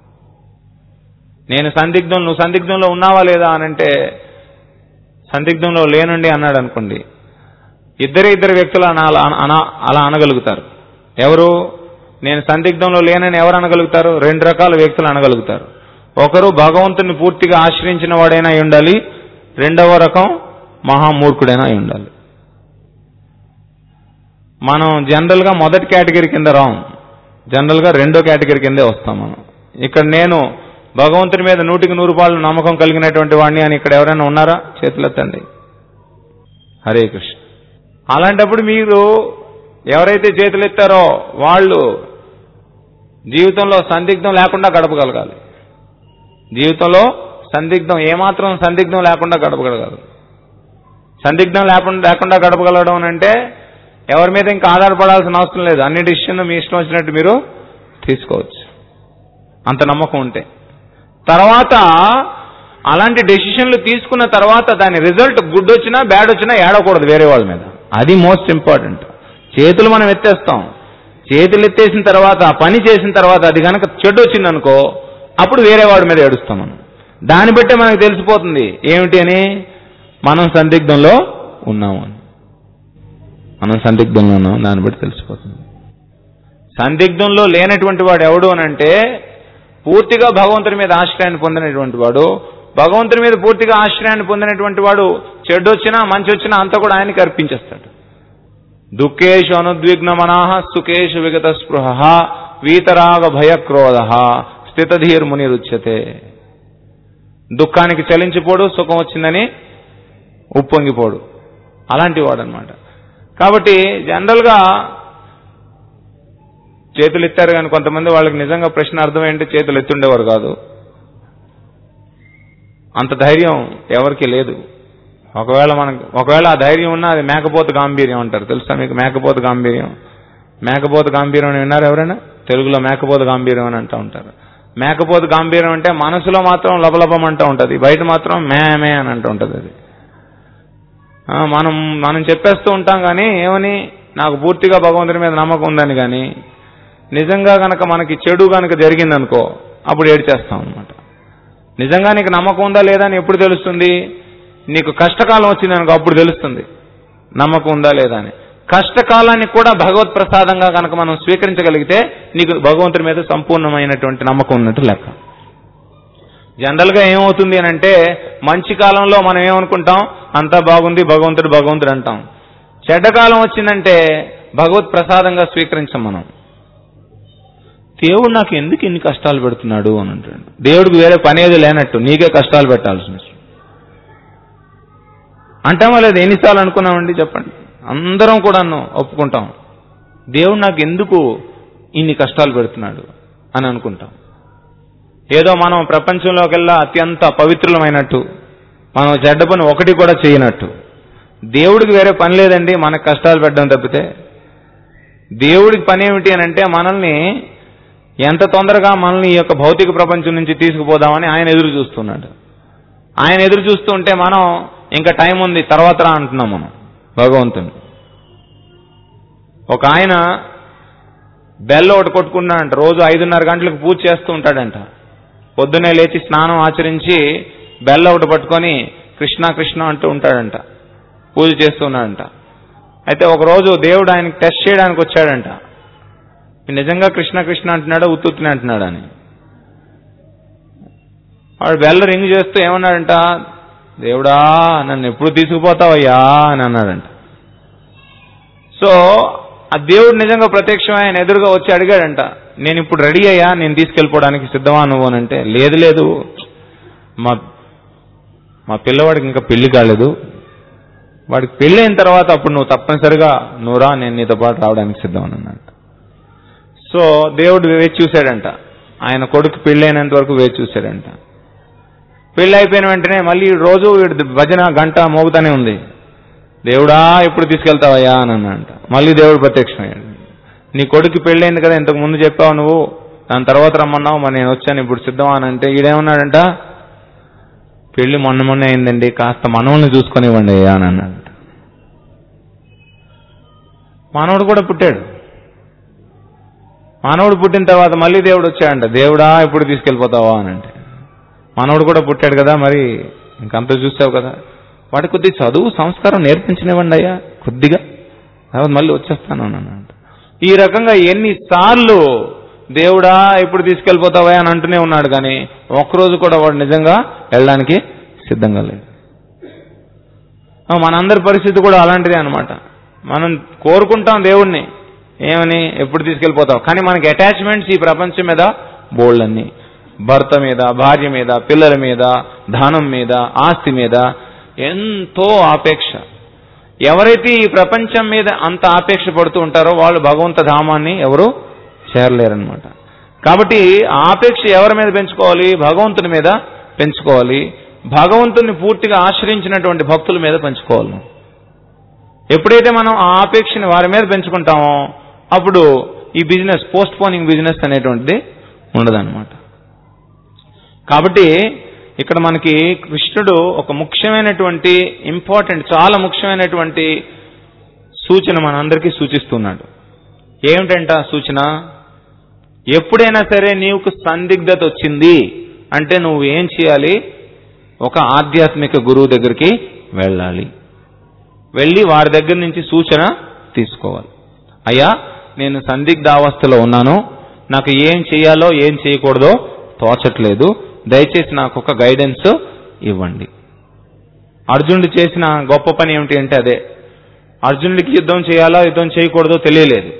S1: నేను సందిగ్ధం నువ్వు సందిగ్ధంలో ఉన్నావా లేదా అనంటే సందిగ్ధంలో లేనండి అన్నాడు అనుకోండి ఇద్దరే ఇద్దరు వ్యక్తులు అనాల అన- అలా అనగలుగుతారు ఎవరు నేను సందిగ్ధంలో లేనని ఎవరు అనగలుగుతారు రెండు రకాల వ్యక్తులు అనగలుగుతారు ఒకరు భగవంతుని పూర్తిగా ఆశ్రయించిన వాడైనా అయి ఉండాలి రెండవ రకం మహామూర్ఖుడైనా అయి ఉండాలి మనం జనరల్ గా మొదటి కేటగిరీ కింద రాం జనరల్ గా రెండో కేటగిరీ కిందే వస్తాం మనం ఇక్కడ నేను భగవంతుని మీద నూటికి నూరు పాళ్ళు నమ్మకం కలిగినటువంటి వాడిని అని ఇక్కడ ఎవరైనా ఉన్నారా చేతులెత్తండి హరే కృష్ణ అలాంటప్పుడు మీరు ఎవరైతే చేతులెత్తారో వాళ్ళు జీవితంలో సందిగ్ధం లేకుండా గడపగలగాలి జీవితంలో సందిగ్ధం ఏమాత్రం సందిగ్ధం లేకుండా గడపగలగాలి సందిగ్ధం లేకుండా లేకుండా గడపగలగడం అని అంటే ఎవరి మీద ఇంకా ఆధారపడాల్సిన అవసరం లేదు అన్ని డిసిషన్ మీ ఇష్టం వచ్చినట్టు మీరు తీసుకోవచ్చు అంత నమ్మకం ఉంటే తర్వాత అలాంటి డెసిషన్లు తీసుకున్న తర్వాత దాని రిజల్ట్ గుడ్ వచ్చినా బ్యాడ్ వచ్చినా ఏడకూడదు వేరే వాళ్ళ మీద అది మోస్ట్ ఇంపార్టెంట్ చేతులు మనం ఎత్తేస్తాం చేతులు ఎత్తేసిన తర్వాత ఆ పని చేసిన తర్వాత అది కనుక చెడు వచ్చిందనుకో అప్పుడు వేరే వాడి మీద ఏడుస్తాం మనం దాన్ని బట్టే మనకు తెలిసిపోతుంది ఏమిటి అని మనం సందిగ్ధంలో ఉన్నాము అని మనం సందిగ్ధంలో ఉన్నాం దాన్ని బట్టి తెలిసిపోతుంది సందిగ్ధంలో లేనటువంటి వాడు ఎవడు అని అంటే పూర్తిగా భగవంతుని మీద ఆశ్రయాన్ని పొందినటువంటి వాడు భగవంతుని మీద పూర్తిగా ఆశ్రయాన్ని పొందినటువంటి వాడు చెడ్డు వచ్చినా మంచి వచ్చినా అంతా కూడా ఆయనకి అర్పించేస్తాడు దుఃఖేషు అనుద్విగ్న మనాహ సుఖేషు విగత స్పృహ వీతరాగ భయక్రోధ స్థితధీర్ రుచ్యతే దుఃఖానికి చలించిపోడు సుఖం వచ్చిందని ఉప్పొంగిపోడు అలాంటి వాడు అనమాట కాబట్టి జనరల్గా చేతులు ఎత్తారు కానీ కొంతమంది వాళ్ళకి నిజంగా ప్రశ్న అర్థం ఏంటి చేతులు ఎత్తుండేవారు కాదు అంత ధైర్యం ఎవరికి లేదు ఒకవేళ మనకు ఒకవేళ ఆ ధైర్యం ఉన్నా అది మేకపోతు గాంభీర్యం అంటారు తెలుసా మీకు మేకపోతు గాంభీర్యం మేకపోతు గాంభీర్యం అని విన్నారు ఎవరైనా తెలుగులో మేకపోతు గాంభీర్యం అని అంటూ ఉంటారు మేకపోతు గాంభీర్యం అంటే మనసులో మాత్రం లబలబం అంటూ ఉంటుంది బయట మాత్రం మే మే అని అంటూ ఉంటుంది అది ఆ, మనం మనం చెప్పేస్తూ ఉంటాం కానీ ఏమని నాకు పూర్తిగా భగవంతుడి మీద నమ్మకం ఉందని కానీ నిజంగా గనక మనకి చెడు గనక జరిగిందనుకో అప్పుడు ఏడ్చేస్తాం అనమాట నిజంగా నీకు నమ్మకం ఉందా లేదా అని ఎప్పుడు తెలుస్తుంది నీకు కష్టకాలం వచ్చిందనుకో అప్పుడు తెలుస్తుంది నమ్మకం ఉందా లేదా అని కష్టకాలాన్ని కూడా భగవత్ ప్రసాదంగా కనుక మనం స్వీకరించగలిగితే నీకు భగవంతుడి మీద సంపూర్ణమైనటువంటి నమ్మకం ఉన్నట్టు లెక్క జనరల్ గా ఏమవుతుంది అని అంటే మంచి కాలంలో మనం ఏమనుకుంటాం అంతా బాగుంది భగవంతుడు భగవంతుడు అంటాం చెడ్డకాలం వచ్చిందంటే భగవత్ ప్రసాదంగా స్వీకరించాం మనం దేవుడు నాకు ఎందుకు ఇన్ని కష్టాలు పెడుతున్నాడు అని అంటాడు దేవుడికి వేరే పని ఏది లేనట్టు నీకే కష్టాలు పెట్టాల్సిన అవసరం. అంటామా లేదు ఎన్నిసార్లు అనుకున్నామండి చెప్పండి అందరం కూడా ఒప్పుకుంటాం దేవుడు నాకు ఎందుకు ఇన్ని కష్టాలు పెడుతున్నాడు అని అనుకుంటాం ఏదో మనం ప్రపంచంలోకెల్లా అత్యంత పవిత్రులమైనట్టు మనం చెడ్డ పని ఒకటి కూడా చేయనట్టు దేవుడికి వేరే పని లేదండి మనకు కష్టాలు పెట్టడం తప్పితే దేవుడికి పని ఏమిటి అని అంటే మనల్ని ఎంత తొందరగా మనల్ని ఈ యొక్క భౌతిక ప్రపంచం నుంచి తీసుకుపోదామని ఆయన ఎదురు చూస్తున్నాడు ఆయన ఎదురు చూస్తూ ఉంటే మనం ఇంకా టైం ఉంది తర్వాత రా అంటున్నాం మనం భగవంతుని ఒక ఆయన బెల్ల ఒకటి కొట్టుకున్నాడంట రోజు ఐదున్నర గంటలకు పూజ చేస్తూ ఉంటాడంట పొద్దున్నే లేచి స్నానం ఆచరించి బెల్ల ఒకటి పట్టుకొని కృష్ణ కృష్ణ అంటూ ఉంటాడంట పూజ చేస్తూ ఉన్నాడంట అయితే ఒక రోజు దేవుడు ఆయనకి టెస్ట్ చేయడానికి వచ్చాడంట నిజంగా కృష్ణ కృష్ణ అంటున్నాడా ఉత్తుత్తుని అంటున్నాడా అని వాడు బెల్ల రింగ్ చేస్తూ ఏమన్నాడంట దేవుడా నన్ను ఎప్పుడు తీసుకుపోతావయ్యా అని అన్నాడంట సో ఆ దేవుడు నిజంగా ప్రత్యక్షమై ఆయన ఎదురుగా వచ్చి అడిగాడంట నేను ఇప్పుడు రెడీ అయ్యా నేను తీసుకెళ్ళిపోవడానికి సిద్ధమా నువ్వు అని అంటే లేదు లేదు మా మా పిల్లవాడికి ఇంకా పెళ్లి కాలేదు వాడికి పెళ్లి అయిన తర్వాత అప్పుడు నువ్వు తప్పనిసరిగా నువ్వు రా నేను నీతో పాటు రావడానికి సిద్ధం అని అన్నాడు సో దేవుడు వేచి చూశాడంట ఆయన కొడుకు పెళ్లి అయినంత వరకు వేచి చూశాడంట పెళ్లి అయిపోయిన వెంటనే మళ్ళీ రోజు వీడి భజన గంట మోగుతానే ఉంది దేవుడా ఎప్పుడు తీసుకెళ్తావయ్యా అని అన్నాడంట మళ్ళీ దేవుడు ప్రత్యక్షమయ్యాడు నీ కొడుకు పెళ్ళైంది కదా ఇంతకు ముందు చెప్పావు నువ్వు దాని తర్వాత రమ్మన్నావు మరి నేను వచ్చాను ఇప్పుడు సిద్ధమా అని అంటే ఈడేమన్నాడంట పెళ్లి మొన్న మొన్న అయిందండి కాస్త మనవల్ని చూసుకొనివ్వండి అయ్యా అని అన్నాడంట మానవుడు కూడా పుట్టాడు మానవుడు పుట్టిన తర్వాత మళ్ళీ దేవుడు వచ్చాడంట దేవుడా ఎప్పుడు తీసుకెళ్ళిపోతావా అని అంటే మానవుడు కూడా పుట్టాడు కదా మరి ఇంకంత చూసావు కదా వాడి కొద్ది చదువు సంస్కారం నేర్పించనివ్వండి అయ్యా కొద్దిగా తర్వాత మళ్ళీ వచ్చేస్తాను అని అన్నాడు ఈ రకంగా ఎన్నిసార్లు దేవుడా ఎప్పుడు తీసుకెళ్ళిపోతావా అని అంటూనే ఉన్నాడు కానీ ఒక్కరోజు కూడా వాడు నిజంగా వెళ్ళడానికి సిద్ధంగా లేడు ఆ, మనందరి పరిస్థితి కూడా అలాంటిదే అన్నమాట మనం కోరుకుంటాం దేవుణ్ణి ఏమని ఎప్పుడు తీసుకెళ్ళిపోతావు కానీ మనకి అటాచ్మెంట్స్ ఈ ప్రపంచం మీద బోల్డ్ అన్ని భర్త మీద భార్య మీద పిల్లల మీద ధనం మీద ఆస్తి మీద ఎంతో ఆపేక్ష ఎవరైతే ఈ ప్రపంచం మీద అంత ఆపేక్ష పడుతూ ఉంటారో వాళ్ళు భగవంత ధామాన్ని ఎవరు చేరలేరనమాట కాబట్టి ఆ ఆపేక్ష ఎవరి మీద పెంచుకోవాలి భగవంతుని మీద పెంచుకోవాలి భగవంతుని పూర్తిగా ఆశ్రయించినటువంటి భక్తుల మీద పెంచుకోవాలి మనం. ఎప్పుడైతే మనం ఆ ఆపేక్షని వారి మీద పెంచుకుంటామో అప్పుడు ఈ బిజినెస్ పోస్ట్ పోనింగ్ బిజినెస్ అనేటువంటిది ఉండదన్నమాట కాబట్టి ఇక్కడ మనకి కృష్ణుడు ఒక ముఖ్యమైనటువంటి ఇంపార్టెంట్ చాలా ముఖ్యమైనటువంటి సూచన మనందరికీ సూచిస్తున్నాడు ఏమిటంట ఆ సూచన ఎప్పుడైనా సరే నీకు సందిగ్ధత వచ్చింది అంటే నువ్వు ఏం చేయాలి ఒక ఆధ్యాత్మిక గురువు దగ్గరికి వెళ్ళాలి వెళ్ళి వారి దగ్గర నుంచి సూచన తీసుకోవాలి అయ్యా నేను సందిగ్ధావస్థలో ఉన్నాను నాకు ఏం చేయాలో ఏం చేయకూడదో తోచట్లేదు దయచేసి నాకు ఒక గైడెన్స్ ఇవ్వండి అర్జునుడు చేసిన గొప్ప పని ఏమిటి అంటే అదే అర్జునుడికి యుద్ధం చేయాలో యుద్ధం చేయకూడదో తెలియలేదు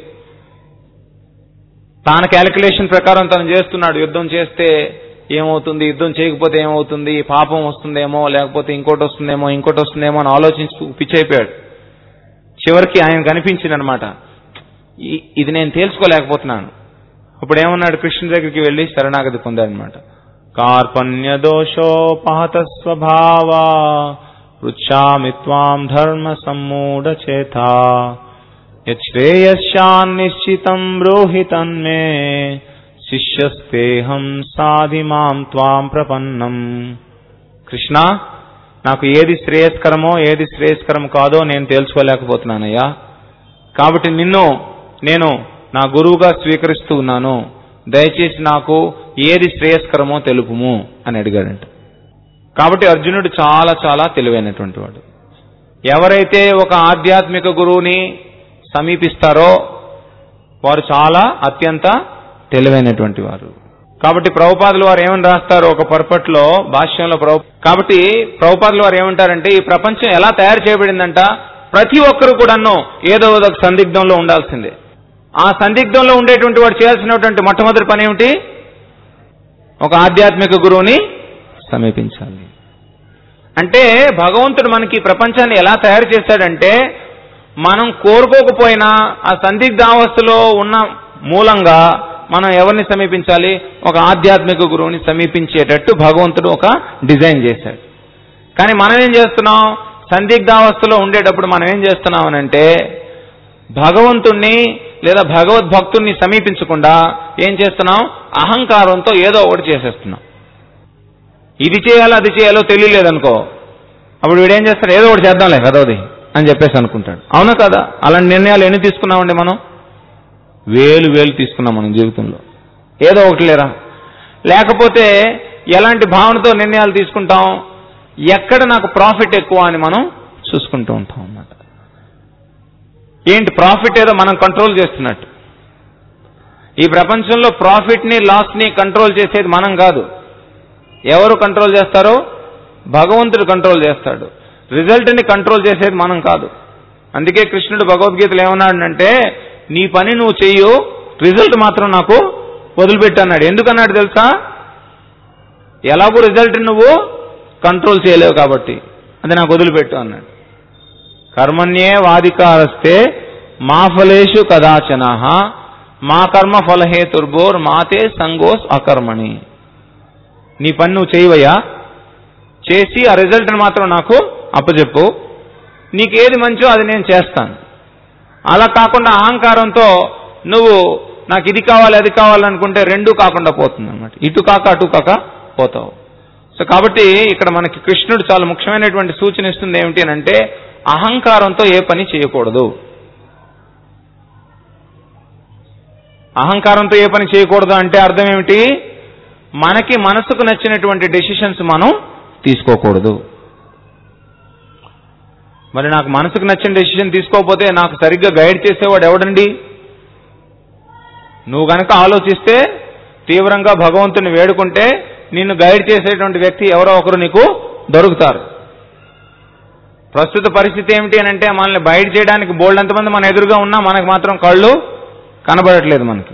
S1: తాన క్యాలిక్యులేషన్ ప్రకారం తను చేస్తున్నాడు యుద్ధం చేస్తే ఏమవుతుంది యుద్ధం చేయకపోతే ఏమవుతుంది పాపం వస్తుందేమో లేకపోతే ఇంకోటి వస్తుందేమో ఇంకోటి వస్తుందేమో అని ఆలోచించి పిచ్చైపోయాడు చివరికి ఆయన కనిపించింది అనమాట ఇది నేను తేల్చుకోలేకపోతున్నాను అప్పుడు ఏమన్నాడు కృష్ణుడి దగ్గరికి వెళ్ళి శరణాగతి పొందాడనమాట కార్పణ్య దోషోపహత స్వభావ పృచ్ఛామి త్వాం ధర్మ సమ్మూఢ చేతా యశ్రేయశాన్నిశ్చితం బ్రూహి తన్మే శిష్యస్తేహం సాధి మాం త్వాం ప్రపన్నం కృష్ణ నాకు ఏది శ్రేయస్కరమో ఏది శ్రేయస్కరం కాదో నేను తేల్చుకోలేకపోతున్నానయ్యా కాబట్టి నిన్ను నేను నా గురువుగా స్వీకరిస్తూ ఉన్నాను దయచేసి నాకు ఏది శ్రేయస్కరమో తెలుపుము అని అడిగాడంట కాబట్టి అర్జునుడు చాలా చాలా తెలివైనటువంటి వాడు ఎవరైతే ఒక ఆధ్యాత్మిక గురువుని సమీపిస్తారో వారు చాలా అత్యంత తెలివైనటువంటి వారు కాబట్టి ప్రభుపాదులు వారు ఏమని రాస్తారు ఒక పర్పట్లో భాష్యంలో ప్రభు కాబట్టి ప్రభుపాదులు వారు ఏమంటారంటే ఈ ప్రపంచం ఎలా తయారు చేయబడిందంట ప్రతి ఒక్కరు కూడాను ఏదో ఒక సందిగ్ధంలో ఉండాల్సిందే ఆ సందిగ్ధంలో ఉండేటువంటి వాడు చేయాల్సినటువంటి మొట్టమొదటి పని ఏమిటి ఒక ఆధ్యాత్మిక గురువుని సమీపించాలి అంటే భగవంతుడు మనకి ఈ ప్రపంచాన్ని ఎలా తయారు చేశాడంటే మనం కోరుకోకపోయినా ఆ సందిగ్ధావస్థలో ఉన్న మూలంగా మనం ఎవరిని సమీపించాలి ఒక ఆధ్యాత్మిక గురువుని సమీపించేటట్టు భగవంతుడు ఒక డిజైన్ చేశాడు కానీ మనం ఏం చేస్తున్నాం సందిగ్ధావస్థలో ఉండేటప్పుడు మనం ఏం చేస్తున్నాం అనంటే భగవంతుణ్ణి లేదా భగవద్భక్తుణ్ణి సమీపించకుండా ఏం చేస్తున్నాం అహంకారంతో ఏదో ఒకటి చేసేస్తున్నాం ఇది చేయాలో అది చేయాలో తెలియలేదనుకో అప్పుడు వీడేం చేస్తాడు ఏదో ఒకటి చేద్దాంలే కదోది అని చెప్పేసి అనుకుంటాడు అవునా కదా అలాంటి నిర్ణయాలు ఎన్ని తీసుకున్నామండి మనం వేలు వేలు తీసుకున్నాం మనం జీవితంలో ఏదో ఒకటి లేరా లేకపోతే ఎలాంటి భావనతో నిర్ణయాలు తీసుకుంటాం ఎక్కడ నాకు ప్రాఫిట్ ఎక్కువ అని మనం చూసుకుంటూ ఉంటాం అన్నమాట ఏంటి ప్రాఫిట్ ఏదో మనం కంట్రోల్ చేస్తున్నట్టు ఈ ప్రపంచంలో ప్రాఫిట్ని లాస్ని కంట్రోల్ చేసేది మనం కాదు ఎవరు కంట్రోల్ చేస్తారో భగవంతుడు కంట్రోల్ చేస్తాడు రిజల్ట్ని కంట్రోల్ చేసేది మనం కాదు అందుకే కృష్ణుడు భగవద్గీతలు ఏమన్నాడంటే నీ పని నువ్వు చెయ్యు రిజల్ట్ మాత్రం నాకు వదిలిపెట్టు అన్నాడు ఎందుకన్నాడు తెలుసా ఎలాగో రిజల్ట్ నువ్వు కంట్రోల్ చేయలేవు కాబట్టి అది నాకు వదిలిపెట్టు అన్నాడు కర్మణ్యే వాదికారస్తే మా ఫలేషు కదాచన మా కర్మ ఫలహేతుర్భోర్ మాతే సంగోస్ అకర్మణి నీ పని నువ్వు చేయవయ్యా చేసి ఆ రిజల్ట్ని మాత్రం నాకు అప్పచెప్పు నీకు ఏది మంచో అది నేను చేస్తాను అలా కాకుండా అహంకారంతో నువ్వు నాకు ఇది కావాలి అది కావాలనుకుంటే రెండూ కాకుండా పోతుంది అనమాట ఇటు కాక అటు కాక పోతావు సో కాబట్టి ఇక్కడ మనకి కృష్ణుడు చాలా ముఖ్యమైనటువంటి సూచన ఇస్తుంది ఏమిటి అంటే అహంకారంతో ఏ పని చేయకూడదు అహంకారంతో ఏ పని చేయకూడదు అంటే అర్థం ఏమిటి మనకి మనసుకు నచ్చినటువంటి డెసిషన్స్ మనం తీసుకోకూడదు మరి నాకు మనసుకు నచ్చిన డెసిషన్ తీసుకోకపోతే నాకు సరిగ్గా గైడ్ చేసేవాడు ఎవడండి నువ్వు గనక ఆలోచిస్తే తీవ్రంగా భగవంతుని వేడుకుంటే నిన్ను గైడ్ చేసేటువంటి వ్యక్తి ఎవరో ఒకరు నీకు దొరుకుతారు ప్రస్తుత పరిస్థితి ఏమిటి అని అంటే మనల్ని బయట చేయడానికి బోల్డ్ ఎంతమంది మన ఎదురుగా ఉన్నా మనకు మాత్రం కళ్ళు కనబడట్లేదు మనకి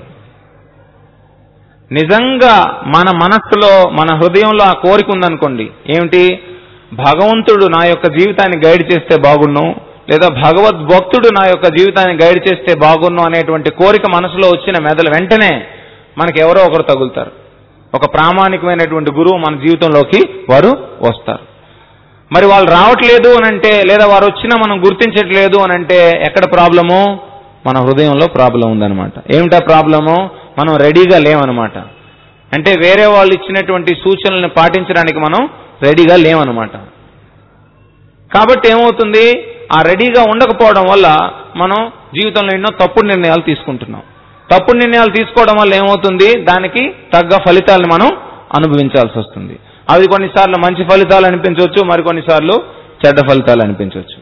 S1: నిజంగా మన మనస్సులో మన హృదయంలో ఆ కోరిక ఉందనుకోండి ఏమిటి భగవంతుడు నా యొక్క జీవితాన్ని గైడ్ చేస్తే బాగున్ను లేదా భగవద్భక్తుడు నా యొక్క జీవితాన్ని గైడ్ చేస్తే బాగున్ను అనేటువంటి కోరిక మనసులో వచ్చిన మెదలు వెంటనే మనకి ఎవరో ఒకరు తగులుతారు ఒక ప్రామాణికమైనటువంటి గురువు మన జీవితంలోకి వారు వస్తారు మరి వాళ్ళు రావట్లేదు అని అంటే లేదా వారు వచ్చినా మనం గుర్తించట్లేదు అని అంటే ఎక్కడ ప్రాబ్లము మన హృదయంలో ప్రాబ్లం ఉందన్నమాట ఏమిటా ప్రాబ్లము మనం రెడీగా లేమన్నమాట
S2: అంటే వేరే వాళ్ళు ఇచ్చినటువంటి సూచనలను పాటించడానికి మనం రెడీగా లేమన్నమాట కాబట్టి ఏమవుతుంది ఆ రెడీగా ఉండకపోవడం వల్ల మనం జీవితంలో ఎన్నో తప్పుడు నిర్ణయాలు తీసుకుంటున్నాం తప్పుడు నిర్ణయాలు తీసుకోవడం వల్ల ఏమవుతుంది దానికి తగ్గ ఫలితాలను మనం అనుభవించాల్సి వస్తుంది అవి కొన్నిసార్లు మంచి ఫలితాలు అనిపించవచ్చు మరికొన్నిసార్లు చెడ్డ ఫలితాలు అనిపించవచ్చు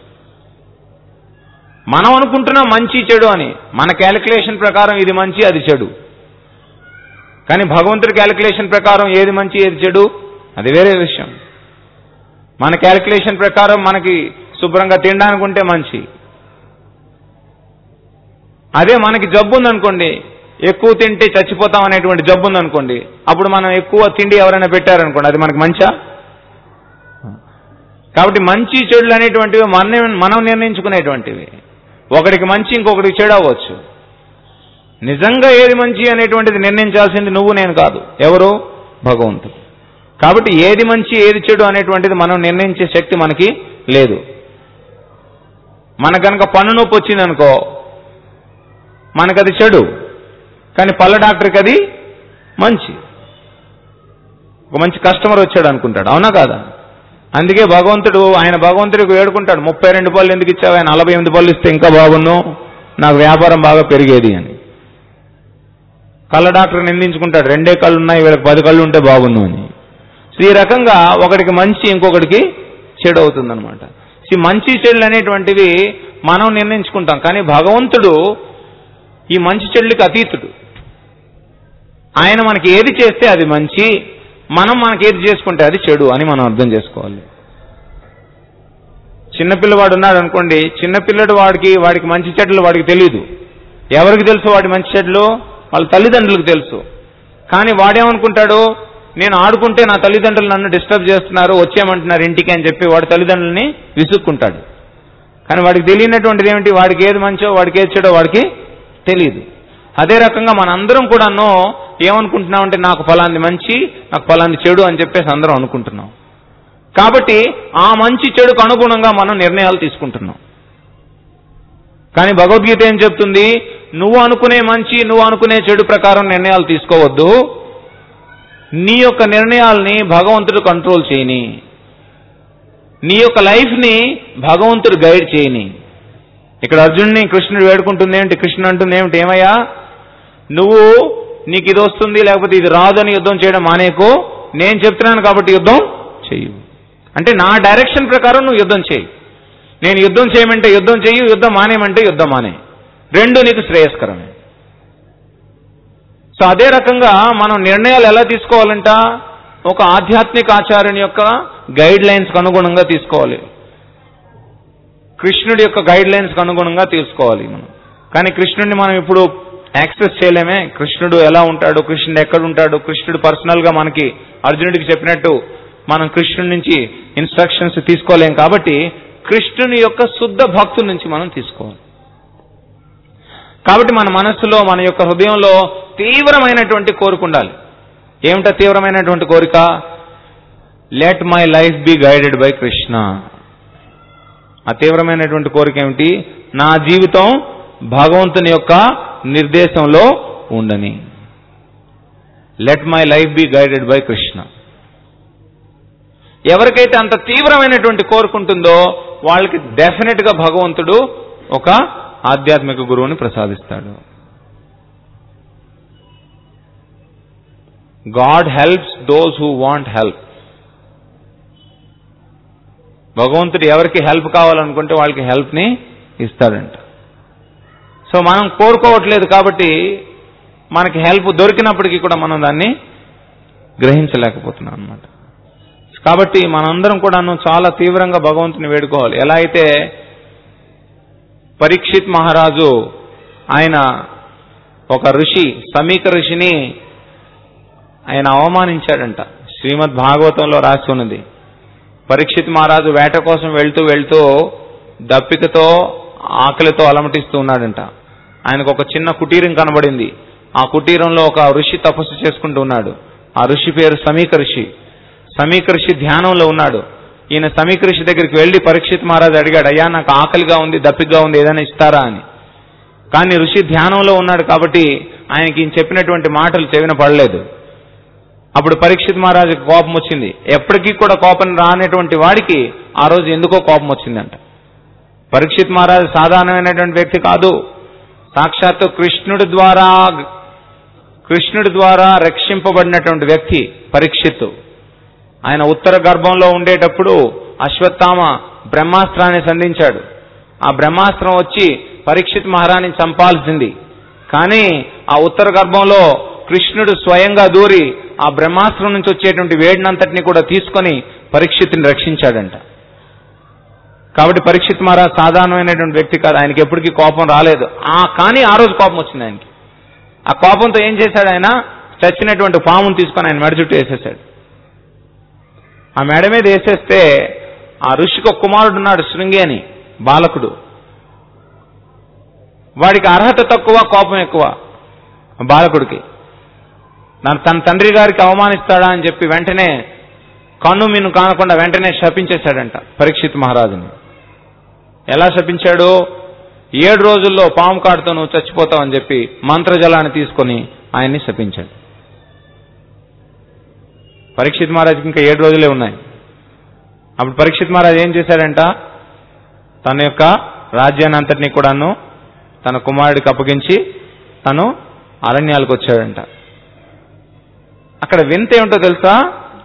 S2: మనం అనుకుంటున్నాం మంచి చెడు అని మన క్యాలిక్యులేషన్ ప్రకారం ఇది మంచి అది చెడు కానీ భగవంతుడి క్యాలిక్యులేషన్ ప్రకారం ఏది మంచి ఏది చెడు అది వేరే విషయం మన క్యాలిక్యులేషన్ ప్రకారం మనకి శుభ్రంగా తినడానికి ఉంటే మంచి అదే మనకి జబ్బు ఉందనుకోండి ఎక్కువ తింటే చచ్చిపోతాం అనేటువంటి జబ్బు ఉందనుకోండి అప్పుడు మనం ఎక్కువ తిండి ఎవరైనా పెట్టారనుకోండి అది మనకి మంచా కాబట్టి మంచి చెడులు అనేటువంటివి మనం మనం నిర్ణయించుకునేటువంటివి ఒకడికి మంచి ఇంకొకటికి చెడు అవ్వచ్చు నిజంగా ఏది మంచి అనేటువంటిది నిర్ణయించాల్సింది నువ్వు నేను కాదు ఎవరు భగవంతుడు కాబట్టి ఏది మంచి ఏది చెడు అనేటువంటిది మనం నిర్ణయించే శక్తి మనకి లేదు మన కనుక పన్ను నొప్పి వచ్చిందనుకో మనకది చెడు కానీ పళ్ళ డాక్టర్కి అది మంచి ఒక మంచి కస్టమర్ వచ్చాడు అనుకుంటాడు అవునా కాదా అందుకే భగవంతుడు ఆయన భగవంతుడికి వేడుకుంటాడు ముప్పై రెండు పళ్ళు ఎందుకు ఇచ్చావు ఆయన నలభై ఎనిమిది పళ్ళు ఇస్తే ఇంకా బాగున్ను నాకు వ్యాపారం బాగా పెరిగేది అని కళ్ళ డాక్టర్ నిందించుకుంటాడు రెండే కళ్ళు ఉన్నాయి వీళ్ళకి పది కళ్ళు ఉంటే బాగున్ను అని సో ఈ రకంగా ఒకడికి మంచి ఇంకొకటికి చెడు అవుతుందన్నమాట ఈ మంచి చెడులు అనేటువంటివి మనం నిర్ణయించుకుంటాం కానీ భగవంతుడు ఈ మంచి చెడులకి అతీతుడు ఆయన మనకి ఏది చేస్తే అది మంచి మనం మనకి ఏది చేసుకుంటే అది చెడు అని మనం అర్థం చేసుకోవాలి చిన్నపిల్లవాడు ఉన్నాడు అనుకోండి చిన్నపిల్లడు వాడికి వాడికి మంచి చెడ్డలు వాడికి తెలియదు ఎవరికి తెలుసు వాడి మంచి చెడ్డలు వాళ్ళ తల్లిదండ్రులకు తెలుసు కానీ వాడేమనుకుంటాడు నేను ఆడుకుంటే నా తల్లిదండ్రులు నన్ను డిస్టర్బ్ చేస్తున్నారు వచ్చేయమంటున్నారు ఇంటికి అని చెప్పి వాడి తల్లిదండ్రులని విసుక్కుంటాడు కానీ వాడికి తెలియనటువంటిది ఏమిటి వాడికి ఏది మంచో వాడికి ఏది చెడో వాడికి తెలియదు అదే రకంగా మనందరం కూడాను ఏమనుకుంటున్నామంటే నాకు ఫలాంది మంచి నాకు ఫలాంది చెడు అని చెప్పేసి అందరం అనుకుంటున్నాం కాబట్టి ఆ మంచి చెడుకు అనుగుణంగా మనం నిర్ణయాలు తీసుకుంటున్నాం కానీ భగవద్గీత ఏం చెప్తుంది నువ్వు అనుకునే మంచి నువ్వు అనుకునే చెడు ప్రకారం నిర్ణయాలు తీసుకోవద్దు నీ యొక్క నిర్ణయాల్ని భగవంతుడు కంట్రోల్ చేయని నీ యొక్క లైఫ్ని భగవంతుడు గైడ్ చేయని ఇక్కడ అర్జునుడిని కృష్ణుడు వేడుకుంటుంది ఏమిటి కృష్ణుడు అంటుంది ఏమిటి ఏమయ్యా నువ్వు నీకు ఇది వస్తుంది లేకపోతే ఇది రాదని యుద్ధం చేయడం మానేకు నేను చెప్తున్నాను కాబట్టి యుద్ధం చెయ్యి అంటే నా డైరెక్షన్ ప్రకారం నువ్వు యుద్ధం చేయి నేను యుద్ధం చేయమంటే యుద్ధం చెయ్యి యుద్ధం మానేయమంటే యుద్ధం మానే రెండు నీకు శ్రేయస్కరమే సో అదే రకంగా మనం నిర్ణయాలు ఎలా తీసుకోవాలంట ఒక ఆధ్యాత్మిక ఆచార్యుని యొక్క గైడ్ లైన్స్కి అనుగుణంగా తీసుకోవాలి కృష్ణుడి యొక్క గైడ్ లైన్స్కి అనుగుణంగా తీసుకోవాలి మనం కానీ కృష్ణుడిని మనం ఇప్పుడు యాక్సెస్ చేయలేమే కృష్ణుడు ఎలా ఉంటాడు కృష్ణుడు ఎక్కడ ఉంటాడు కృష్ణుడు పర్సనల్ గా మనకి అర్జునుడికి చెప్పినట్టు మనం కృష్ణుడి నుంచి ఇన్స్ట్రక్షన్స్ తీసుకోలేం కాబట్టి కృష్ణుని యొక్క శుద్ధ భక్తుల నుంచి మనం తీసుకోవాలి కాబట్టి మన మనస్సులో మన యొక్క హృదయంలో తీవ్రమైనటువంటి కోరిక ఉండాలి ఏమిటా తీవ్రమైనటువంటి కోరిక let my life be guided by Krishna ఆ తీవ్రమైనటువంటి కోరిక ఏమిటి నా జీవితం భగవంతుని యొక్క నిర్దేశంలో ఉండని let my life be guided by Krishna ఎవరికైతే అంత తీవ్రమైనటువంటి కోరుకుంటుందో వాళ్ళకి డెఫినెట్ గా భగవంతుడు ఒక ఆధ్యాత్మిక గురువుని ప్రసాదిస్తాడు God helps those who want help భగవంతుడు ఎవరికి హెల్ప్ కావాలనుకుంటే వాళ్ళకి హెల్ప్ని ఇస్తాడంట సో మనం కోరుకోవట్లేదు కాబట్టి మనకి హెల్ప్ దొరికినప్పటికీ కూడా మనం దాన్ని గ్రహించలేకపోతున్నాం అనమాట కాబట్టి మనందరం కూడాను చాలా తీవ్రంగా భగవంతుని వేడుకోవాలి ఎలా అయితే పరీక్షిత్ మహారాజు ఆయన ఒక ఋషి సమీక ఋషిని ఆయన అవమానించాడంట శ్రీమద్ భాగవతంలో రాసి ఉన్నది పరీక్షిత్ మహారాజు వేట కోసం వెళ్తూ వెళ్తూ దప్పికతో ఆకలితో అలమటిస్తూ ఉన్నాడంట ఆయనకు ఒక చిన్న కుటీరం కనబడింది ఆ కుటీరంలో ఒక ఋషి తపస్సు చేసుకుంటూ ఉన్నాడు ఆ ఋషి పేరు సమీక ఋషి సమీక ఋషి ధ్యానంలో ఉన్నాడు ఈయన సమీక ఋషి దగ్గరికి వెళ్లి పరీక్షిత్ మహారాజు అడిగాడు అయ్యా నాకు ఆకలిగా ఉంది దప్పికగా ఉంది ఏదైనా ఇస్తారా అని కానీ ఋషి ధ్యానంలో ఉన్నాడు కాబట్టి ఆయనకి ఈయన చెప్పినటువంటి మాటలు చెవిన పడలేదు అప్పుడు పరీక్షిత్ మహారాజుకి కోపం వచ్చింది ఎప్పటికీ కూడా కోపం రానటువంటి వాడికి ఆ రోజు ఎందుకో కోపం వచ్చిందంట పరీక్షిత్ మహారాజు సాధారణమైనటువంటి వ్యక్తి కాదు సాక్షాత్తు కృష్ణుడి ద్వారా కృష్ణుడి ద్వారా రక్షింపబడినటువంటి వ్యక్తి పరీక్షిత్తు ఆయన ఉత్తర గర్భంలో ఉండేటప్పుడు అశ్వత్థామ బ్రహ్మాస్త్రాన్ని సంధించాడు ఆ బ్రహ్మాస్త్రం వచ్చి పరీక్షిత్ మహారాణిని చంపాల్సింది కానీ ఆ ఉత్తర గర్భంలో కృష్ణుడు స్వయంగా దూరి ఆ బ్రహ్మాస్త్రం నుంచి వచ్చేటువంటి వేడినంతటిని కూడా తీసుకొని పరీక్షిత్ని రక్షించాడంట కాబట్టి పరీక్షిత్ మహారాజ్ సాధారణమైనటువంటి వ్యక్తి కాదు ఆయనకి ఎప్పటికీ కోపం రాలేదు ఆ కానీ ఆ రోజు కోపం వచ్చింది ఆయనకి ఆ కోపంతో ఏం చేశాడు ఆయన చచ్చినటువంటి పామును తీసుకొని ఆయన మెడ చుట్టూ వేసేసాడు ఆ మెడ మీద వేసేస్తే ఆ ఋషికి ఒక కుమారుడు ఉన్నాడు శృంగి అని బాలకుడు వాడికి అర్హత తక్కువ కోపం ఎక్కువ ఆ బాలకుడికి నా- తన తండ్రి గారికి అవమానిస్తాడా అని చెప్పి వెంటనే కన్ను మిన్ను కానకుండా వెంటనే శపించేశాడంట పరీక్షిత్ మహారాజుని ఎలా శపించాడు ఏడు రోజుల్లో పాము కాడుతో నువ్వు చచ్చిపోతావు అని చెప్పి మంత్రజలాన్ని తీసుకొని ఆయన్ని శపించాడు పరీక్షిత్ మహారాజుకి ఇంకా ఏడు రోజులే ఉన్నాయి అప్పుడు పరీక్షిత్ మహారాజు ఏం చేశాడంట తన యొక్క రాజ్యాన్ని అంతటినీ కూడాను తన కుమారుడికి అప్పగించి తను అరణ్యాలకు వచ్చాడంట అక్కడ వింత ఏమిటో తెలుసా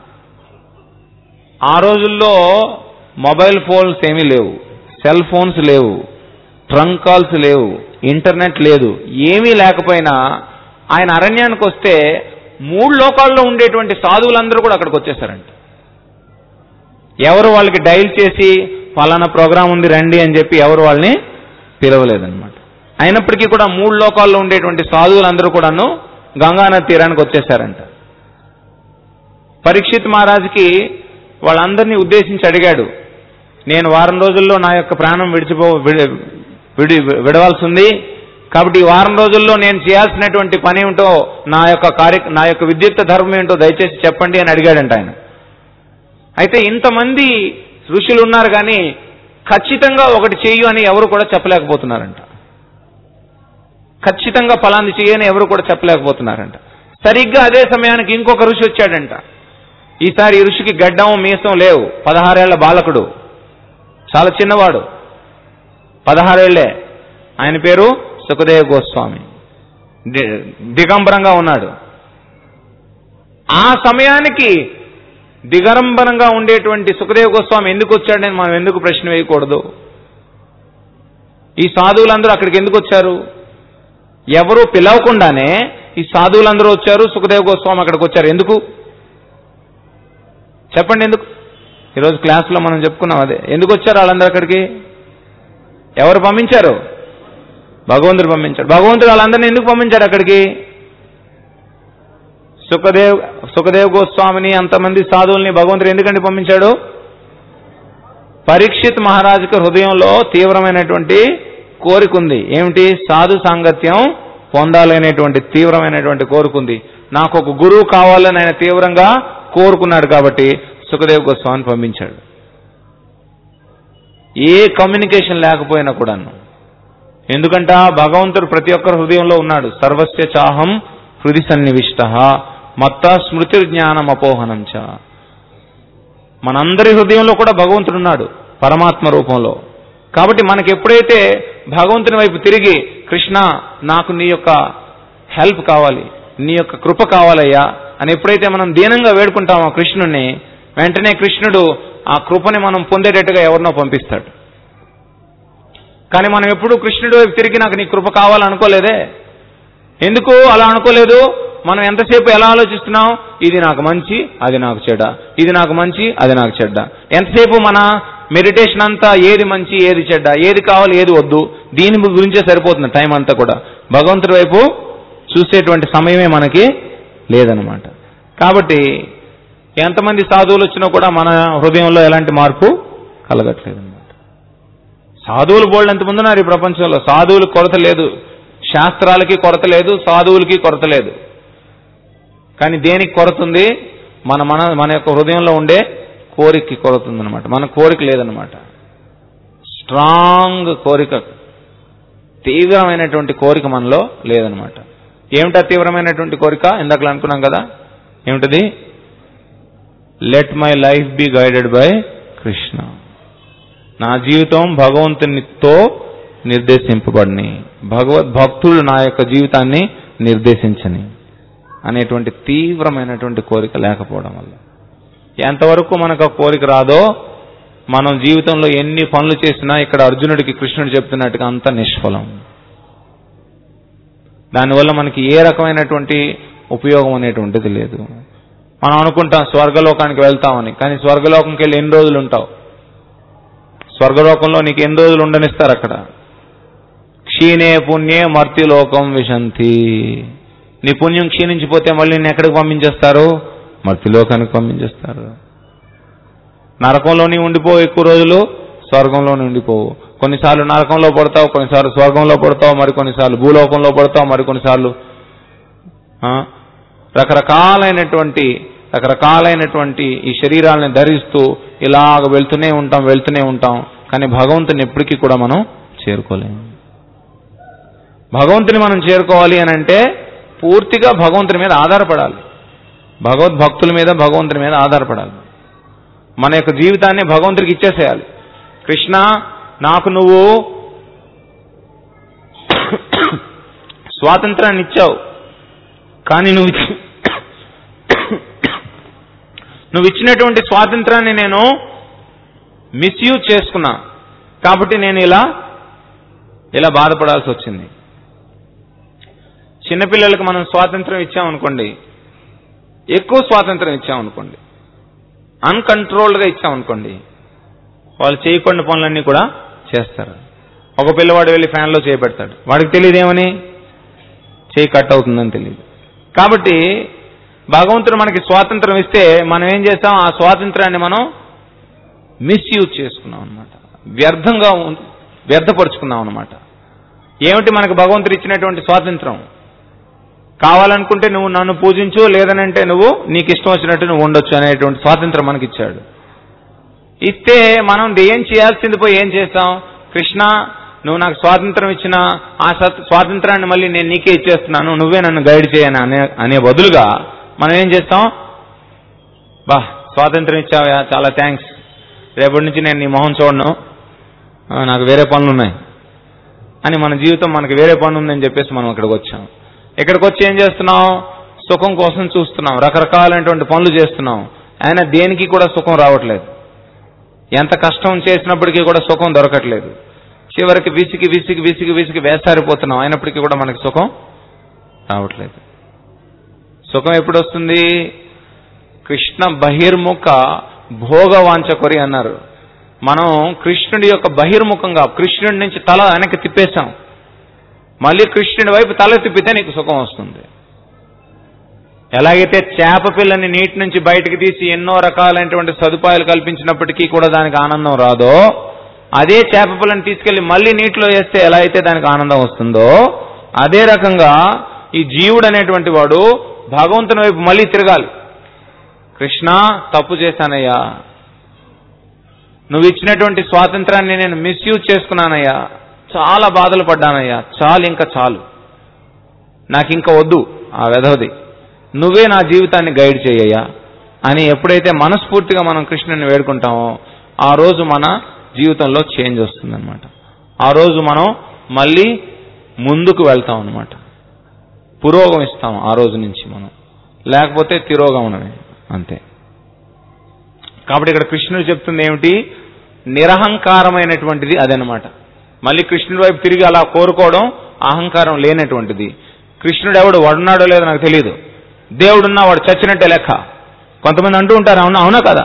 S2: ఆ రోజుల్లో మొబైల్ ఫోన్స్ ఏమీ లేవు సెల్ ఫోన్స్ లేవు ట్రంక్ కాల్స్ లేవు ఇంటర్నెట్ లేదు ఏమీ లేకపోయినా ఆయన అరణ్యానికి వస్తే మూడు లోకాల్లో ఉండేటువంటి సాధువులందరూ కూడా అక్కడికి వచ్చేసారంట ఎవరు వాళ్ళకి డైల్ చేసి ఫలానా ప్రోగ్రాం ఉంది రండి అని చెప్పి ఎవరు వాళ్ళని పిలవలేదన్నమాట అయినప్పటికీ కూడా మూడు లోకాల్లో ఉండేటువంటి సాధువులందరూ కూడాను గంగానది తీరానికి వచ్చేసారంట పరీక్షిత్ మహారాజుకి వాళ్ళందరినీ ఉద్దేశించి అడిగాడు నేను వారం రోజుల్లో నా యొక్క ప్రాణం విడిచిపో విడి విడి విడవలసి ఉంది కాబట్టి ఈ వారం రోజుల్లో నేను చేయాల్సినటువంటి పని ఏమిటో నా యొక్క కార్య నా యొక్క విద్యుత్ ధర్మం ఏంటో దయచేసి చెప్పండి అని అడిగాడంట ఆయన అయితే ఇంతమంది ఋషులు ఉన్నారు కానీ ఖచ్చితంగా ఒకటి చేయు అని ఎవరు కూడా చెప్పలేకపోతున్నారంట ఖచ్చితంగా ఫలాంది చేయని ఎవరు కూడా చెప్పలేకపోతున్నారంట సరిగ్గా అదే సమయానికి ఇంకొక ఋషి వచ్చాడంట ఈసారి ఈ ఋషికి గడ్డం మీసం లేవు పదహారేళ్ల బాలకుడు చాలా చిన్నవాడు పదహారేళ్లే ఆయన పేరు సుఖదేవ గోస్వామి ది- దిగంబరంగా ఉన్నాడు ఆ సమయానికి దిగంబరంగా ఉండేటువంటి సుఖదేవ గోస్వామి ఎందుకు వచ్చాడని మనం ఎందుకు ప్రశ్న వేయకూడదు ఈ సాధువులందరూ అక్కడికి ఎందుకు వచ్చారు ఎవరు పిలవకుండానే ఈ సాధువులందరూ వచ్చారు సుఖదేవ గోస్వామి అక్కడికి వచ్చారు ఎందుకు చెప్పండి ఎందుకు ఈరోజు క్లాస్లో మనం చెప్పుకున్నాం అదే ఎందుకు వచ్చారు వాళ్ళందరూ అక్కడికి ఎవరు పంపించారు భగవంతుడు పంపించాడు భగవంతుడు వాళ్ళందరినీ ఎందుకు పంపించాడు అక్కడికి సుఖదేవ్ సుఖదేవ్ గోస్వామిని అంతమంది సాధువుల్ని భగవంతుడు ఎందుకంటే పంపించాడు పరీక్షిత్ మహారాజుకి హృదయంలో తీవ్రమైనటువంటి కోరిక ఉంది ఏమిటి సాధు సాంగత్యం పొందాలనేటువంటి తీవ్రమైనటువంటి కోరిక ఉంది నాకు ఒక గురువు కావాలని ఆయన తీవ్రంగా కోరుకున్నాడు కాబట్టి సుఖదేవ్ గోస్వామిని పంపించాడు ఏ కమ్యూనికేషన్ లేకపోయినా కూడాను ఎందుకంట భగవంతుడు ప్రతి ఒక్కరి హృదయంలో ఉన్నాడు సర్వస్య చాహం హృది సన్నివిష్ట మత్త స్మృతి జ్ఞానం అపోహనం చ మనందరి హృదయంలో కూడా భగవంతుడు ఉన్నాడు పరమాత్మ రూపంలో కాబట్టి మనకి ఎప్పుడైతే భగవంతుని వైపు తిరిగి కృష్ణ నాకు నీ యొక్క హెల్ప్ కావాలి నీ యొక్క కృప కావాలయ్యా అని ఎప్పుడైతే మనం దీనంగా వేడుకుంటామో కృష్ణుణ్ణి వెంటనే కృష్ణుడు ఆ కృపని మనం పొందేటట్టుగా ఎవరినో పంపిస్తాడు కానీ మనం ఎప్పుడు కృష్ణుడి వైపు తిరిగి నాకు నీ కృప కావాలనుకోలేదే ఎందుకు అలా అనుకోలేదు మనం ఎంతసేపు ఎలా ఆలోచిస్తున్నాం ఇది నాకు మంచి అది నాకు చెడ్డ ఇది నాకు మంచి అది నాకు చెడ్డ ఎంతసేపు మన మెడిటేషన్ అంతా ఏది మంచి ఏది చెడ్డ ఏది కావాలి ఏది వద్దు దీని గురించే సరిపోతుంది టైం అంతా కూడా భగవంతుడి వైపు చూసేటువంటి సమయమే మనకి లేదనమాట కాబట్టి ఎంతమంది సాధువులు వచ్చినా కూడా మన హృదయంలో ఎలాంటి మార్పు కలగట్లేదు అనమాట సాధువులు బోల్డ్ ఎంతమంది ఉన్నారు ఈ ప్రపంచంలో సాధువులకు కొరత లేదు శాస్త్రాలకి కొరత లేదు సాధువులకి కొరత లేదు కానీ దేనికి కొరత ఉంది మన మన మన యొక్క హృదయంలో ఉండే కోరికకి కొరత ఉందన్నమాట మన కోరిక లేదన్నమాట స్ట్రాంగ్ కోరిక తీవ్రమైనటువంటి కోరిక మనలో లేదనమాట ఏమిటా తీవ్రమైనటువంటి కోరిక ఇందాకలా అనుకున్నాం కదా
S1: ఏమిటది let my life be guided by Krishna నా జీవితం భగవంతునితో నిర్దేశింపబడిని భగవద్ భక్తులు నా యొక్క జీవితాన్ని నిర్దేశించని అనేటువంటి తీవ్రమైనటువంటి కోరిక లేకపోవడం వల్ల ఎంతవరకు మనకు ఆ కోరిక రాదో మనం జీవితంలో ఎన్ని పనులు చేసినా ఇక్కడ అర్జునుడికి కృష్ణుడు చెప్తున్నట్టుగా అంత నిష్ఫలం దానివల్ల మనకి ఏ రకమైనటువంటి ఉపయోగం అనేటువంటిది లేదు మనం అనుకుంటాం స్వర్గలోకానికి వెళ్తామని కానీ స్వర్గలోకంకి వెళ్ళి ఎన్ని రోజులు ఉంటావు స్వర్గలోకంలో నీకు ఎన్ని రోజులు ఉండనిస్తారు అక్కడ క్షీణే పుణ్యే మర్త్యలోకం విశంతి నీ పుణ్యం క్షీణించిపోతే మళ్ళీ నేను ఎక్కడికి పంపించేస్తారు మర్త్యలోకానికి పంపించేస్తారు నరకంలోని ఉండిపోవు ఎక్కువ రోజులు స్వర్గంలోనే ఉండిపోవు కొన్నిసార్లు నరకంలో పడతావు కొన్నిసార్లు స్వర్గంలో పడతావు మరి కొన్నిసార్లు భూలోకంలో పడతావు మరి కొన్నిసార్లు ఆ, రకరకాలైనటువంటి రకరకాలైనటువంటి ఈ శరీరాలను ధరిస్తూ ఇలాగ వెళ్తూనే ఉంటాం వెళ్తూనే ఉంటాం కానీ భగవంతుని ఎప్పటికీ కూడా మనం చేరుకోలేము భగవంతుని మనం చేరుకోవాలి అని అంటే పూర్తిగా భగవంతుని మీద ఆధారపడాలి భగవద్భక్తుల మీద భగవంతుని మీద ఆధారపడాలి మన యొక్క జీవితాన్ని భగవంతుడికి ఇచ్చేసేయాలి కృష్ణ నాకు నువ్వు స్వాతంత్రాన్ని ఇచ్చావు కానీ నువ్వు ఇచ్చి నువ్వు ఇచ్చినటువంటి స్వాతంత్రాన్ని నేను మిస్యూజ్ చేసుకున్నా కాబట్టి నేను ఇలా ఇలా బాధపడాల్సి వచ్చింది చిన్నపిల్లలకు మనం స్వాతంత్రం ఇచ్చామనుకోండి ఎక్కువ స్వాతంత్రం ఇచ్చామనుకోండి అన్కంట్రోల్డ్గా ఇచ్చామనుకోండి వాళ్ళు చేయకుండా పనులన్నీ కూడా చేస్తారు ఒక పిల్లవాడు వెళ్ళి ఫ్యాన్లో చేపెడతాడు వాడికి తెలియదు ఏమని చేయి కట్ అవుతుందని తెలియదు కాబట్టి భగవంతుడు మనకి స్వాతంత్రం ఇస్తే మనం ఏం చేస్తాం ఆ స్వాతంత్రాన్ని మనం మిస్యూజ్ చేసుకున్నాం అనమాట వ్యర్థంగా ఉం- వ్యర్థపరుచుకున్నాం అనమాట ఏమిటి మనకు భగవంతుడు ఇచ్చినటువంటి స్వాతంత్రం కావాలనుకుంటే నువ్వు నన్ను పూజించు లేదనంటే నువ్వు నీకు ఇష్టం వచ్చినట్టు నువ్వు ఉండొచ్చు అనేటువంటి స్వాతంత్రం మనకి ఇచ్చాడు ఇస్తే మనం ఏం చేయాల్సింది పోయి ఏం చేస్తాం కృష్ణ నువ్వు నాకు స్వాతంత్రం ఇచ్చిన ఆ సత్- స్వాతంత్రాన్ని మళ్ళీ నేను నీకే ఇచ్చేస్తున్నాను నువ్వే నన్ను గైడ్ చేయను అనే అనే బదులుగా మనం ఏం చేస్తాం బా స్వాతంత్రం ఇచ్చావా చాలా థ్యాంక్స్ రేపటి నుంచి నేను నీ మొహం చూడను ఆ, నాకు వేరే పనులు ఉన్నాయి అని మన జీవితం మనకి వేరే పని ఉందని చెప్పేసి మనం ఇక్కడికి వచ్చాం ఇక్కడికి వచ్చి ఏం చేస్తున్నాం సుఖం కోసం చూస్తున్నాం రకరకాలైనటువంటి పనులు చేస్తున్నాం అయినా దేనికి కూడా సుఖం రావట్లేదు ఎంత కష్టం చేసినప్పటికీ కూడా సుఖం దొరకట్లేదు చివరికి విసిగి విసిగి విసిగి విసిగి వేసారిపోతున్నాం అయినప్పటికీ కూడా మనకి సుఖం రావట్లేదు సుఖం ఎప్పుడు వస్తుంది కృష్ణ బహిర్ముఖ భోగవాంచ కొరి అన్నారు మనం కృష్ణుడి యొక్క బహిర్ముఖంగా కృష్ణుడి నుంచి తల వెనక్కి తిప్పేశాం మళ్ళీ కృష్ణుడి వైపు తల తిప్పితే నీకు సుఖం వస్తుంది ఎలాగైతే చేప పిల్లని నీటి నుంచి బయటకు తీసి ఎన్నో రకాలైనటువంటి సదుపాయాలు కల్పించినప్పటికీ కూడా దానికి ఆనందం రాదో అదే చేప పిల్లని తీసుకెళ్లి మళ్ళీ నీటిలో వేస్తే ఎలా అయితే దానికి ఆనందం వస్తుందో అదే రకంగా ఈ జీవుడు అనేటువంటి వాడు భగవంతుని వైపు మళ్ళీ తిరగాలి కృష్ణ తప్పు చేశానయ్యా నువ్వు ఇచ్చినటువంటి స్వాతంత్రాన్ని నేను మిస్యూజ్ చేసుకున్నానయ్యా చాలా బాధలు పడ్డానయ్యా చాలు ఇంకా చాలు నాకు ఇంకా వద్దు ఆ వెధవది నువ్వే నా జీవితాన్ని గైడ్ చేయయ్యా అని ఎప్పుడైతే మనస్ఫూర్తిగా మనం కృష్ణుని వేడుకుంటామో ఆ రోజు మన జీవితంలో చేంజ్ వస్తుందన్నమాట ఆ రోజు మనం మళ్ళీ ముందుకు వెళ్తాం అనమాట పురోగమిస్తాం ఆ రోజు నుంచి మనం లేకపోతే తిరోగమనమే అంతే కాబట్టి ఇక్కడ కృష్ణుడు చెప్తుంది ఏమిటి నిరహంకారమైనటువంటిది అదనమాట మళ్ళీ కృష్ణుడి వైపు తిరిగి అలా కోరుకోవడం అహంకారం లేనటువంటిది కృష్ణుడు ఎవడు వాడున్నాడో లేదో నాకు తెలియదు దేవుడున్నా వాడు చచ్చినట్టే లెక్క కొంతమంది అంటూ ఉంటారు అవునా అవునా కదా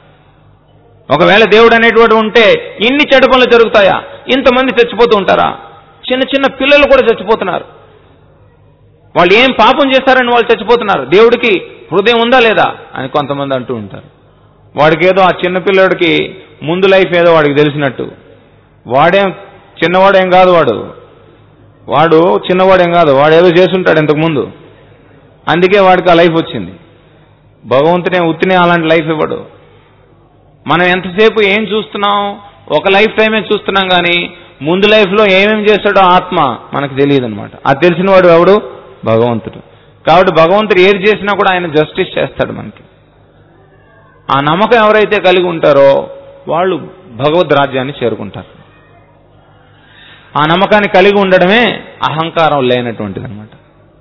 S1: ఒకవేళ దేవుడు అనేటువంటి ఉంటే ఇన్ని చెడు పనులు జరుగుతాయా ఇంతమంది చచ్చిపోతూ ఉంటారా చిన్న చిన్న పిల్లలు కూడా చచ్చిపోతున్నారు వాళ్ళు ఏం పాపం చేస్తారని వాళ్ళు చచ్చిపోతున్నారు దేవుడికి హృదయం ఉందా లేదా అని కొంతమంది అంటూ ఉంటారు వాడికి ఏదో ఆ చిన్న పిల్లడికి ముందు లైఫ్ ఏదో వాడికి తెలిసినట్టు వాడేం చిన్నవాడేం కాదు వాడు వాడు చిన్నవాడేం కాదు వాడు ఏదో చేసుంటాడు ఇంతకు ముందు అందుకే వాడికి ఆ లైఫ్ వచ్చింది భగవంతునే ఉత్తినే అలాంటి లైఫ్ ఇవ్వడు మనం ఎంతసేపు ఏం చూస్తున్నాం ఒక లైఫ్ టైమే చూస్తున్నాం కానీ ముందు లైఫ్లో ఏమేమి చేస్తాడో ఆత్మ మనకు తెలియదు అనమాట అది తెలిసిన వాడు ఎవడు భగవంతుడు
S2: కాబట్టి భగవంతుడు ఏది చేసినా కూడా ఆయన జస్టిస్ చేస్తాడు మనకి ఆ నమ్మకం ఎవరైతే కలిగి ఉంటారో వాళ్ళు భగవద్ రాజ్యాన్ని చేరుకుంటారు ఆ నమ్మకాన్ని కలిగి ఉండడమే అహంకారం లేనటువంటిది అనమాట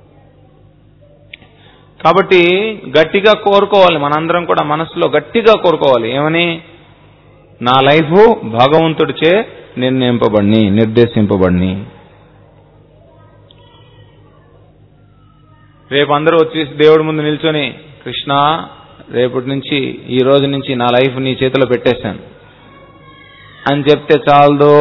S2: కాబట్టి గట్టిగా కోరుకోవాలి మనందరం కూడా మనసులో గట్టిగా కోరుకోవాలి ఏమని నా లైఫ్ భగవంతుడిచే నిర్ణయింపబడిని నిర్దేశింపబడిని రేపు అందరూ వచ్చేసి దేవుడి ముందు నిల్చొని కృష్ణ రేపటి నుంచి ఈ రోజు నుంచి నా లైఫ్ నీ చేతిలో పెట్టేశాను అని చెప్తే చాలదు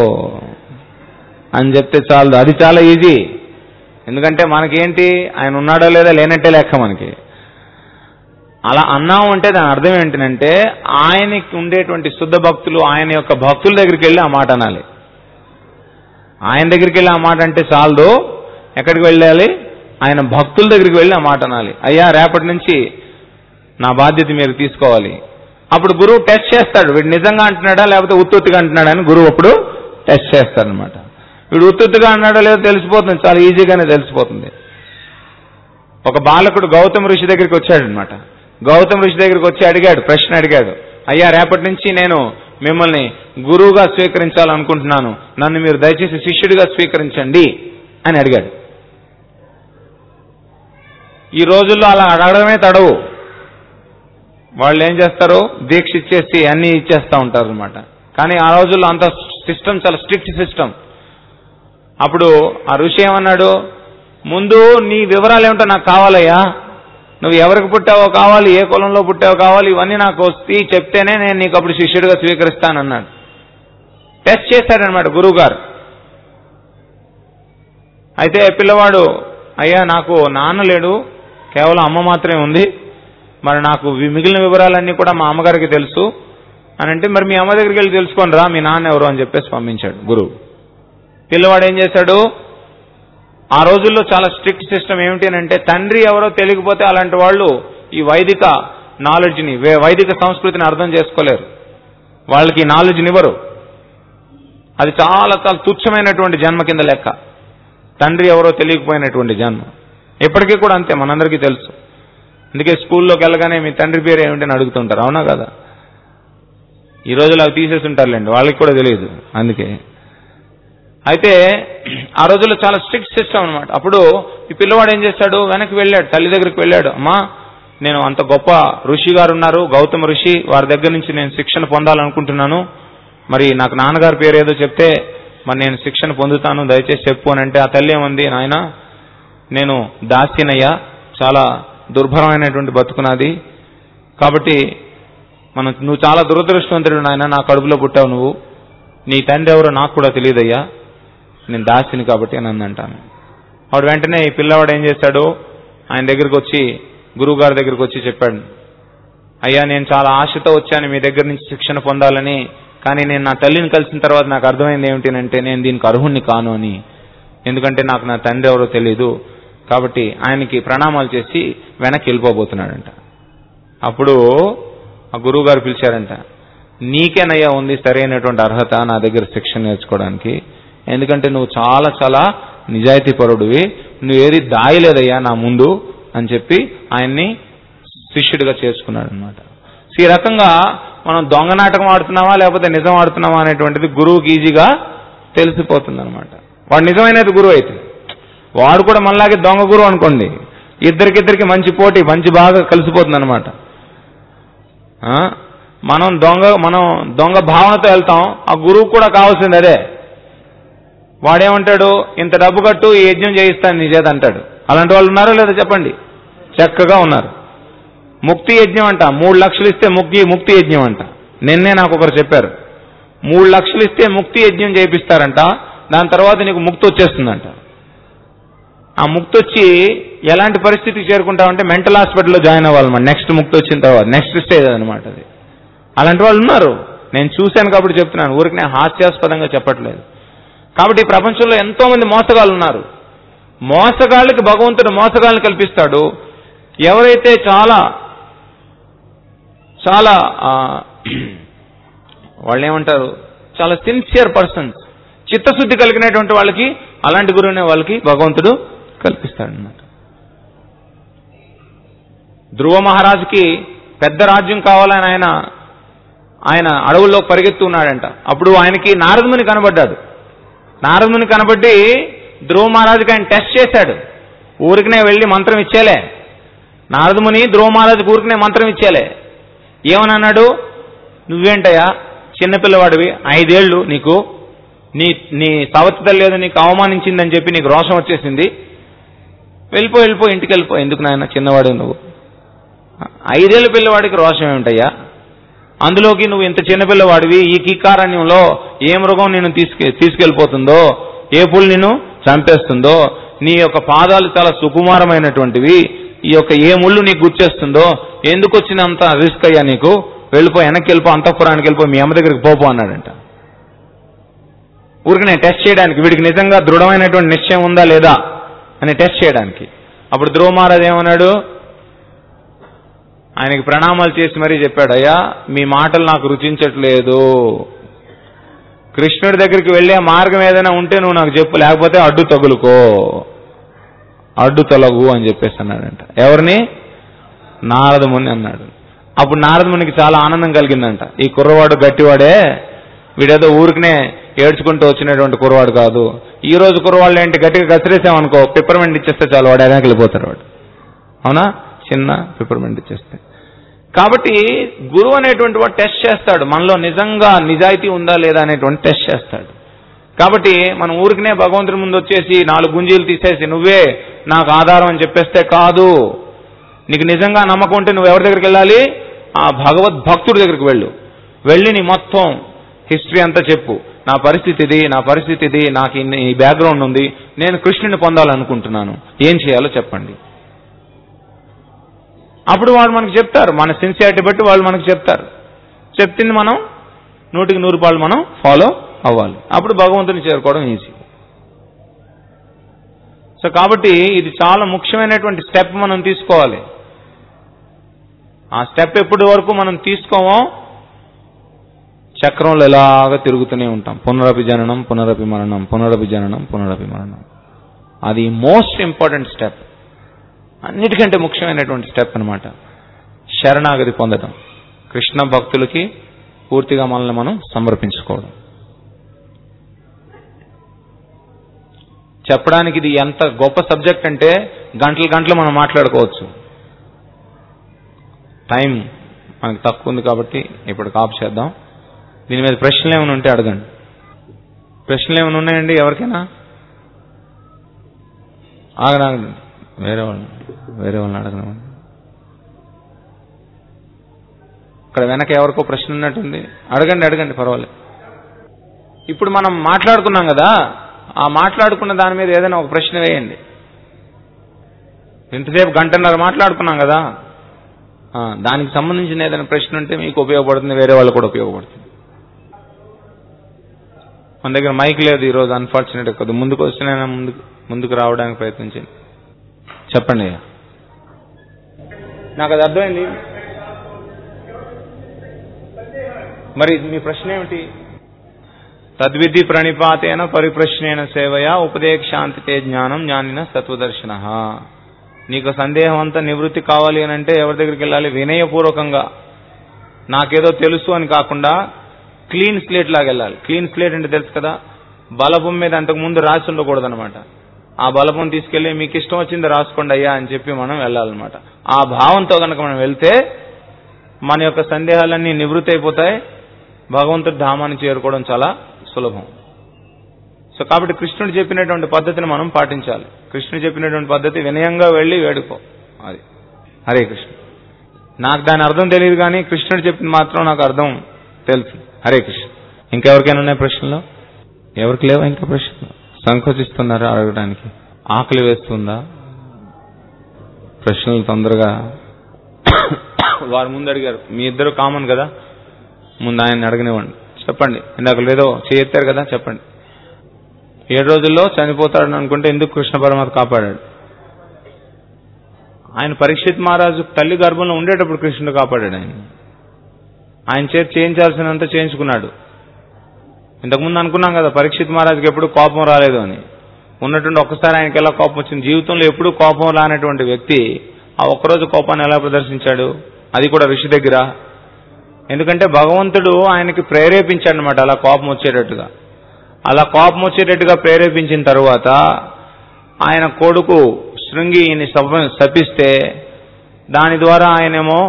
S2: అని చెప్తే చాలదు అది చాలా ఈజీ ఎందుకంటే మనకేంటి ఆయన ఉన్నాడో లేదా లేనట్టే లెక్క మనకి అలా అన్నాము అంటే దాని అర్థం ఏంటంటే ఆయనకి ఉండేటువంటి శుద్ధ భక్తులు ఆయన యొక్క భక్తుల దగ్గరికి వెళ్ళి ఆ మాట అనాలి ఆయన దగ్గరికి వెళ్ళి ఆ మాట అంటే చాలదు ఎక్కడికి వెళ్ళాలి ఆయన భక్తుల దగ్గరికి వెళ్ళి ఆ మాట అనాలి అయ్యా రేపటి నుంచి నా బాధ్యత మీరు తీసుకోవాలి అప్పుడు గురువు టెస్ట్ చేస్తాడు వీడు నిజంగా అంటున్నాడా లేకపోతే ఉత్తుత్తిగా అంటున్నాడా అని గురువు అప్పుడు టెస్ట్ చేస్తాడనమాట వీడు ఉత్తుత్తిగా అన్నాడో లేదో తెలిసిపోతుంది చాలా ఈజీగానే తెలిసిపోతుంది ఒక బాలకుడు గౌతమ ఋషి దగ్గరికి వచ్చాడనమాట గౌతమ ఋషి దగ్గరికి వచ్చి అడిగాడు ప్రశ్న అడిగాడు అయ్యా రేపటి నుంచి నేను మిమ్మల్ని గురువుగా స్వీకరించాలనుకుంటున్నాను నన్ను మీరు దయచేసి శిష్యుడిగా స్వీకరించండి అని అడిగాడు ఈ రోజుల్లో అలా అడగడమే తడవు వాళ్ళు ఏం చేస్తారు దీక్ష ఇచ్చేసి అన్ని ఇచ్చేస్తూ ఉంటారు అనమాట కానీ ఆ రోజుల్లో అంత సిస్టమ్ చాలా స్ట్రిక్ట్ సిస్టమ్ అప్పుడు ఆ ఋషి ఏమన్నాడు ముందు నీ వివరాలు ఏమిటో నాకు కావాలయ్యా నువ్వు ఎవరికి పుట్టావో కావాలి ఏ కులంలో పుట్టావో కావాలి ఇవన్నీ నాకు వస్తే చెప్తేనే నేను నీకు అప్పుడు శిష్యుడిగా స్వీకరిస్తానన్నాడు టెస్ట్ చేశాడనమాట గురువు గారు అయితే పిల్లవాడు అయ్యా నాకు నాన్న లేడు కేవలం అమ్మ మాత్రమే ఉంది మరి నాకు వి- మిగిలిన వివరాలన్నీ కూడా మా అమ్మగారికి తెలుసు అని అంటే మరి మీ అమ్మ దగ్గరికి వెళ్ళి తెలుసుకోండి రా మీ నాన్న ఎవరు అని చెప్పేసి పంపించాడు గురువు పిల్లవాడు ఏం చేశాడు ఆ రోజుల్లో చాలా స్ట్రిక్ట్ సిస్టమ్ ఏమిటి అని అంటే తండ్రి ఎవరో తెలియకపోతే అలాంటి వాళ్ళు ఈ వైదిక నాలెడ్జ్ని వే- వైదిక సంస్కృతిని అర్థం చేసుకోలేరు వాళ్ళకి నాలెడ్జ్ని ఇవ్వరు అది చాలా చాలా తుచ్చమైనటువంటి జన్మ కింద లెక్క తండ్రి ఎవరో తెలియకపోయినటువంటి జన్మ ఇప్పటికీ కూడా అంతే మనందరికీ తెలుసు అందుకే స్కూల్లోకి వెళ్ళగానే మీ తండ్రి పేరు ఏమిటని అడుగుతుంటారు అవునా కదా ఈ రోజులు అవి తీసేసి ఉంటారులేండి వాళ్ళకి కూడా తెలియదు అందుకే అయితే ఆ రోజుల్లో చాలా స్ట్రిక్ట్ సిస్టమ్ అనమాట అప్పుడు ఈ పిల్లవాడు ఏం చేశాడు వెనక్కి వెళ్ళాడు తల్లి దగ్గరికి వెళ్ళాడు అమ్మా నేను అంత గొప్ప ఋషి గారు ఉన్నారు గౌతమ ఋషి వారి దగ్గర నుంచి నేను శిక్షణ పొందాలనుకుంటున్నాను మరి నాకు నాన్నగారి పేరు ఏదో చెప్తే మరి నేను శిక్షణ పొందుతాను దయచేసి చెప్పు అని అంటే ఆ తల్లి ఏమంది నాయన నేను దాస్యనయ్యా చాలా దుర్భరమైనటువంటి బతుకునాది కాబట్టి మనం నువ్వు చాలా దురదృష్టవంతుడు నాయన నా కడుపులో పుట్టావు నువ్వు నీ తండ్రి ఎవరో నాకు కూడా తెలియదయ్యా నేను దాసిని కాబట్టి అని అందంటాను వాడు వెంటనే ఈ పిల్లవాడు ఏం చేశాడు ఆయన దగ్గరికి వచ్చి గురువు గారి దగ్గరికి వచ్చి చెప్పాడు అయ్యా నేను చాలా ఆశతో వచ్చాను మీ దగ్గర నుంచి శిక్షణ పొందాలని కానీ నేను నా తల్లిని కలిసిన తర్వాత నాకు అర్థమైంది ఏమిటంటే నేను దీనికి అర్హుణ్ణి కాను అని ఎందుకంటే నాకు నా తండ్రి ఎవరో తెలియదు కాబట్టి ఆయనకి ప్రణామాలు చేసి వెనక్కి వెళ్ళిపోబోతున్నాడంట అప్పుడు ఆ గురువు గారు పిలిచారంట నీకేనయ్యా ఉంది సరైనటువంటి అర్హత నా దగ్గర శిక్షణ నేర్చుకోవడానికి ఎందుకంటే నువ్వు చాలా చాలా నిజాయితీ పరుడివి నువ్వు ఏది దాయలేదయ్యా నా ముందు అని చెప్పి ఆయన్ని శిష్యుడిగా చేసుకున్నాడు అనమాట ఈ రకంగా మనం దొంగ నాటకం ఆడుతున్నావా లేకపోతే నిజం ఆడుతున్నావా అనేటువంటిది గురువుకి ఈజీగా తెలిసిపోతుంది అనమాట వాడు నిజమైనది గురువు అయితే వాడు కూడా మనలాగే దొంగ గురువు అనుకోండి ఇద్దరికిద్దరికి మంచి పోటీ మంచి బాగా కలిసిపోతుంది అనమాట మనం దొంగ మనం దొంగ భావనతో వెళ్తాం ఆ గురువు కూడా కావాల్సింది అదే వాడేమంటాడు ఇంత డబ్బు కట్టు ఈ యజ్ఞం చేయిస్తాను నీ చేత అంటాడు అలాంటి వాళ్ళు ఉన్నారో లేదో చెప్పండి చక్కగా ఉన్నారు ముక్తి యజ్ఞం అంట మూడు లక్షలు ఇస్తే ముక్తి ముక్తి యజ్ఞం అంట నిన్నే నాకు ఒకరు చెప్పారు మూడు లక్షలు ఇస్తే ముక్తి యజ్ఞం చేయిస్తారంట దాని తర్వాత నీకు ముక్తి వచ్చేస్తుందంట ఆ ముక్తి వచ్చి ఎలాంటి పరిస్థితికి చేరుకుంటామంటే మెంటల్ హాస్పిటల్లో జాయిన్ అవ్వాలన్నమాట నెక్స్ట్ ముక్తి వచ్చిన తర్వాత నెక్స్ట్ స్టేజ్ అనమాట అది అలాంటి వాళ్ళు ఉన్నారు నేను చూశాను కాబట్టి చెప్తున్నాను ఊరికి నేను హాస్యాస్పదంగా చెప్పట్లేదు కాబట్టి ఈ ప్రపంచంలో ఎంతో మంది మోసగాళ్ళు ఉన్నారు మోసగాళ్ళకి భగవంతుడు మోసగాళ్ళని కల్పిస్తాడు ఎవరైతే చాలా చాలా ఆ, వాళ్ళు ఏమంటారు చాలా సిన్సియర్ పర్సన్స్ చిత్తశుద్ధి కలిగినటువంటి వాళ్ళకి అలాంటి గురువునే వాళ్ళకి భగవంతుడు కల్పిస్తాడు అన్నమాట ధ్రువ మహారాజుకి పెద్ద రాజ్యం కావాలని ఆయన ఆయన అడవుల్లో పరిగెత్తు ఉన్నాడంట అప్పుడు ఆయనకి నారదముని కనబడ్డాడు నారదముని కనబడి ధ్రువ మహారాజుకి ఆయన టెస్ట్ చేశాడు ఊరికనే వెళ్ళి మంత్రం ఇచ్చేలే నారదముని ధ్రువ మహారాజుకి ఊరికనే మంత్రం ఇచ్చేలే ఏమని అన్నాడు నువ్వేంటయ్యా చిన్నపిల్లవాడివి ఐదేళ్లు నీకు నీ నీ సవతి తల్లి ఏదో నీకు అవమానించిందని చెప్పి నీకు రోషం వచ్చేసింది వెళ్ళిపో వెళ్ళిపో ఇంటికి వెళ్ళిపో ఎందుకు నాయన చిన్నవాడు నువ్వు ఐదేళ్ల పిల్లవాడికి రోషం ఏమిటయ్యా అందులోకి నువ్వు ఇంత చిన్నపిల్లవాడివి ఈ కీకారణ్యంలో ఏ మృగం నేను తీసుకె తీసుకెళ్ళిపోతుందో ఏ పుల్ నిన్ను చంపేస్తుందో నీ యొక్క పాదాలు చాలా సుకుమారమైనటువంటివి ఈ యొక్క ఏ ముళ్ళు నీకు గుర్చేస్తుందో ఎందుకు వచ్చినంత రిస్క్ అయ్యా నీకు వెళ్ళిపో వెనక్కి వెళ్ళిపో అంతఃపురానికి వెళ్ళిపో మీ అమ్మ దగ్గరికి పోపో అన్నాడంట ఊరికి నేను టెస్ట్ చేయడానికి వీడికి నిజంగా దృఢమైనటువంటి నిశ్చయం ఉందా లేదా అని టెస్ట్ చేయడానికి అప్పుడు ధ్రువ మహారాజ్ ఏమన్నాడు ఆయనకి ప్రణామాలు చేసి మరీ చెప్పాడు అయ్యా మీ మాటలు నాకు రుచించట్లేదు కృష్ణుడి దగ్గరికి వెళ్ళే మార్గం ఏదైనా ఉంటే నువ్వు నాకు చెప్పు లేకపోతే అడ్డు తగులుకో అడ్డు తొలగు అని చెప్పేసి అన్నాడంట ఎవరిని నారదముని అన్నాడు అప్పుడు నారదమునికి చాలా ఆనందం కలిగిందంట ఈ కుర్రవాడు గట్టివాడే వీడేదో ఊరికనే ఏడ్చుకుంటూ వచ్చినటువంటి కుర్రవాడు కాదు ఈ రోజు కుర్రవాళ్ళు ఏంటి గట్టిగా కసిరేసామనుకో పిప్పర్మెంట్ ఇచ్చేస్తే చాలు వాడు వెనక్కి వెళ్ళిపోతాడు వాడు అవునా చిన్న పిప్పర్మెంట్ ఇచ్చేస్తే కాబట్టి గురువు అనేటువంటి వాడు టెస్ట్ చేస్తాడు మనలో నిజంగా నిజాయితీ ఉందా లేదా అనేటువంటి టెస్ట్ చేస్తాడు కాబట్టి మనం ఊరికనే భగవంతుడి ముందు వచ్చేసి నాలుగు గుంజీలు తీసేసి నువ్వే నాకు ఆధారం అని చెప్పేస్తే కాదు నీకు నిజంగా నమ్మకం ఉంటే నువ్వు ఎవరి దగ్గరికి వెళ్ళాలి ఆ భగవద్ భక్తుడి దగ్గరికి వెళ్ళు వెళ్ళి నీ మొత్తం హిస్టరీ అంతా చెప్పు నా పరిస్థితి ఇది నా పరిస్థితి ఇది నాకు ఇన్ని ఈ బ్యాక్గ్రౌండ్ ఉంది నేను కృష్ణుని పొందాలనుకుంటున్నాను ఏం చేయాలో చెప్పండి అప్పుడు వాళ్ళు మనకు చెప్తారు మన సిన్సియారిటీ బట్టి వాళ్ళు మనకు చెప్తారు చెప్పింది మనం నూటికి నూరు రూపాయలు మనం ఫాలో అవ్వాలి అప్పుడు భగవంతుని చేరుకోవడం ఈజీ సో కాబట్టి ఇది చాలా ముఖ్యమైనటువంటి స్టెప్ మనం తీసుకోవాలి ఆ స్టెప్ ఎప్పటి వరకు మనం తీసుకోమో చక్రంలో ఎలాగ తిరుగుతూనే ఉంటాం పునరపి జననం పునరపి మరణం పునరపి జననం పునరపి మరణం అది మోస్ట్ ఇంపార్టెంట్ స్టెప్ అన్నిటికంటే ముఖ్యమైనటువంటి స్టెప్ అన్నమాట శరణాగతి పొందడం కృష్ణ భక్తులకి పూర్తిగా మనల్ని మనం సమర్పించుకోవడం చెప్పడానికి ఇది ఎంత గొప్ప సబ్జెక్ట్ అంటే గంటలు గంటలు మనం మాట్లాడుకోవచ్చు టైం మనకు తక్కువ ఉంది కాబట్టి ఇప్పుడు కాపు చేద్దాం దీని మీద ప్రశ్నలు ఏమైనా ఉంటే అడగండి ప్రశ్నలు ఏమైనా ఉన్నాయండి ఎవరికైనా ఆగండి ఆగండి వేరే వాళ్ళని వేరే వాళ్ళని అడగనివ్వండి ఇక్కడ వెనక ఎవరికో ప్రశ్న ఉన్నట్టుంది అడగండి అడగండి పర్వాలేదు ఇప్పుడు మనం మాట్లాడుకున్నాం కదా ఆ మాట్లాడుకున్న దాని మీద ఏదైనా ఒక ప్రశ్న వేయండి ఇంతసేపు గంటన్నర మాట్లాడుకున్నాం కదా ఆ, దానికి సంబంధించిన ఏదైనా ప్రశ్న ఉంటే మీకు ఉపయోగపడుతుంది వేరే వాళ్ళకు కూడా ఉపయోగపడుతుంది మన దగ్గర మైక్ లేదు ఈరోజు అన్ఫార్చునేట్ కొద్దిగా ముందుకు వస్తేనైనా ముందుకు ముందుకు రావడానికి ప్రయత్నించండి చెప్పండి అయ్యా నాకు అది అర్థమైంది మరి మీ ప్రశ్న ఏమిటి తద్విధి ప్రణిపాతేన పరిప్రశ్నేన సేవయా ఉపదేశాంతితే జ్ఞానం జ్ఞానిన సత్వదర్శన నీకు సందేహం అంతా నివృత్తి కావాలి అని అంటే ఎవరి దగ్గరికి వెళ్ళాలి వినయపూర్వకంగా నాకేదో తెలుసు అని కాకుండా క్లీన్ స్లేట్ లాగా వెళ్ళాలి క్లీన్ స్లేట్ అంటే తెలుసు కదా బలపం మీద అంతకు ముందు రాసి ఉండకూడదు అనమాట ఆ బలపం తీసుకెళ్లి మీకు ఇష్టం వచ్చింది రాసుకోండి అయ్యా అని చెప్పి మనం వెళ్ళాలన్నమాట ఆ భావంతో కనుక మనం వెళ్తే మన యొక్క సందేహాలన్నీ నివృత్తి అయిపోతాయి భగవంతుడి ధామాన్ని చేరుకోవడం చాలా సులభం సో కాబట్టి కృష్ణుడు చెప్పినటువంటి పద్ధతిని మనం పాటించాలి కృష్ణుడు చెప్పినటువంటి పద్ధతి వినయంగా వెళ్ళి వేడుకో అది హరే కృష్ణ నాకు దాని అర్థం తెలియదు కానీ కృష్ణుడు చెప్పింది మాత్రం నాకు అర్థం తెలుసు హరే కృష్ణ ఇంకెవరికైనా ఉన్నాయి ప్రశ్నలు ఎవరికి లేవా ఇంకా ప్రశ్నలు సంకోచిస్తున్నారా అడగడానికి ఆకలి వేస్తుందా ప్రశ్నలు తొందరగా వారు ముందు అడిగారు మీ ఇద్దరు కామన్ కదా ముందు ఆయన అడగనివ్వండి చెప్పండి ఇందాక లేదో చేయెత్తారు కదా చెప్పండి ఏడు రోజుల్లో చనిపోతాడని అనుకుంటే ఎందుకు కృష్ణ పరమాత్మ కాపాడాడు ఆయన పరీక్షిత్ మహారాజు తల్లి గర్భంలో ఉండేటప్పుడు కృష్ణుడు కాపాడాడు ఆయన ఆయన చేతి చేయించాల్సినంత చేయించుకున్నాడు ఇంతకుముందు అనుకున్నాం కదా పరీక్షిత్ మహారాజుకి ఎప్పుడు కోపం రాలేదు అని ఉన్నటువంటి ఒక్కసారి ఆయనకి ఎలా కోపం వచ్చింది జీవితంలో ఎప్పుడూ కోపం రానటువంటి వ్యక్తి ఆ ఒక్కరోజు కోపాన్ని ఎలా ప్రదర్శించాడు అది కూడా ఋషి దగ్గర ఎందుకంటే భగవంతుడు ఆయనకి ప్రేరేపించాడు అనమాట అలా కోపం వచ్చేటట్టుగా అలా కోపం వచ్చేటట్టుగా ప్రేరేపించిన తరువాత ఆయన కొడుకు శృంగి ఈయన్ని శప- శపిస్తే దాని ద్వారా ఆయనేమో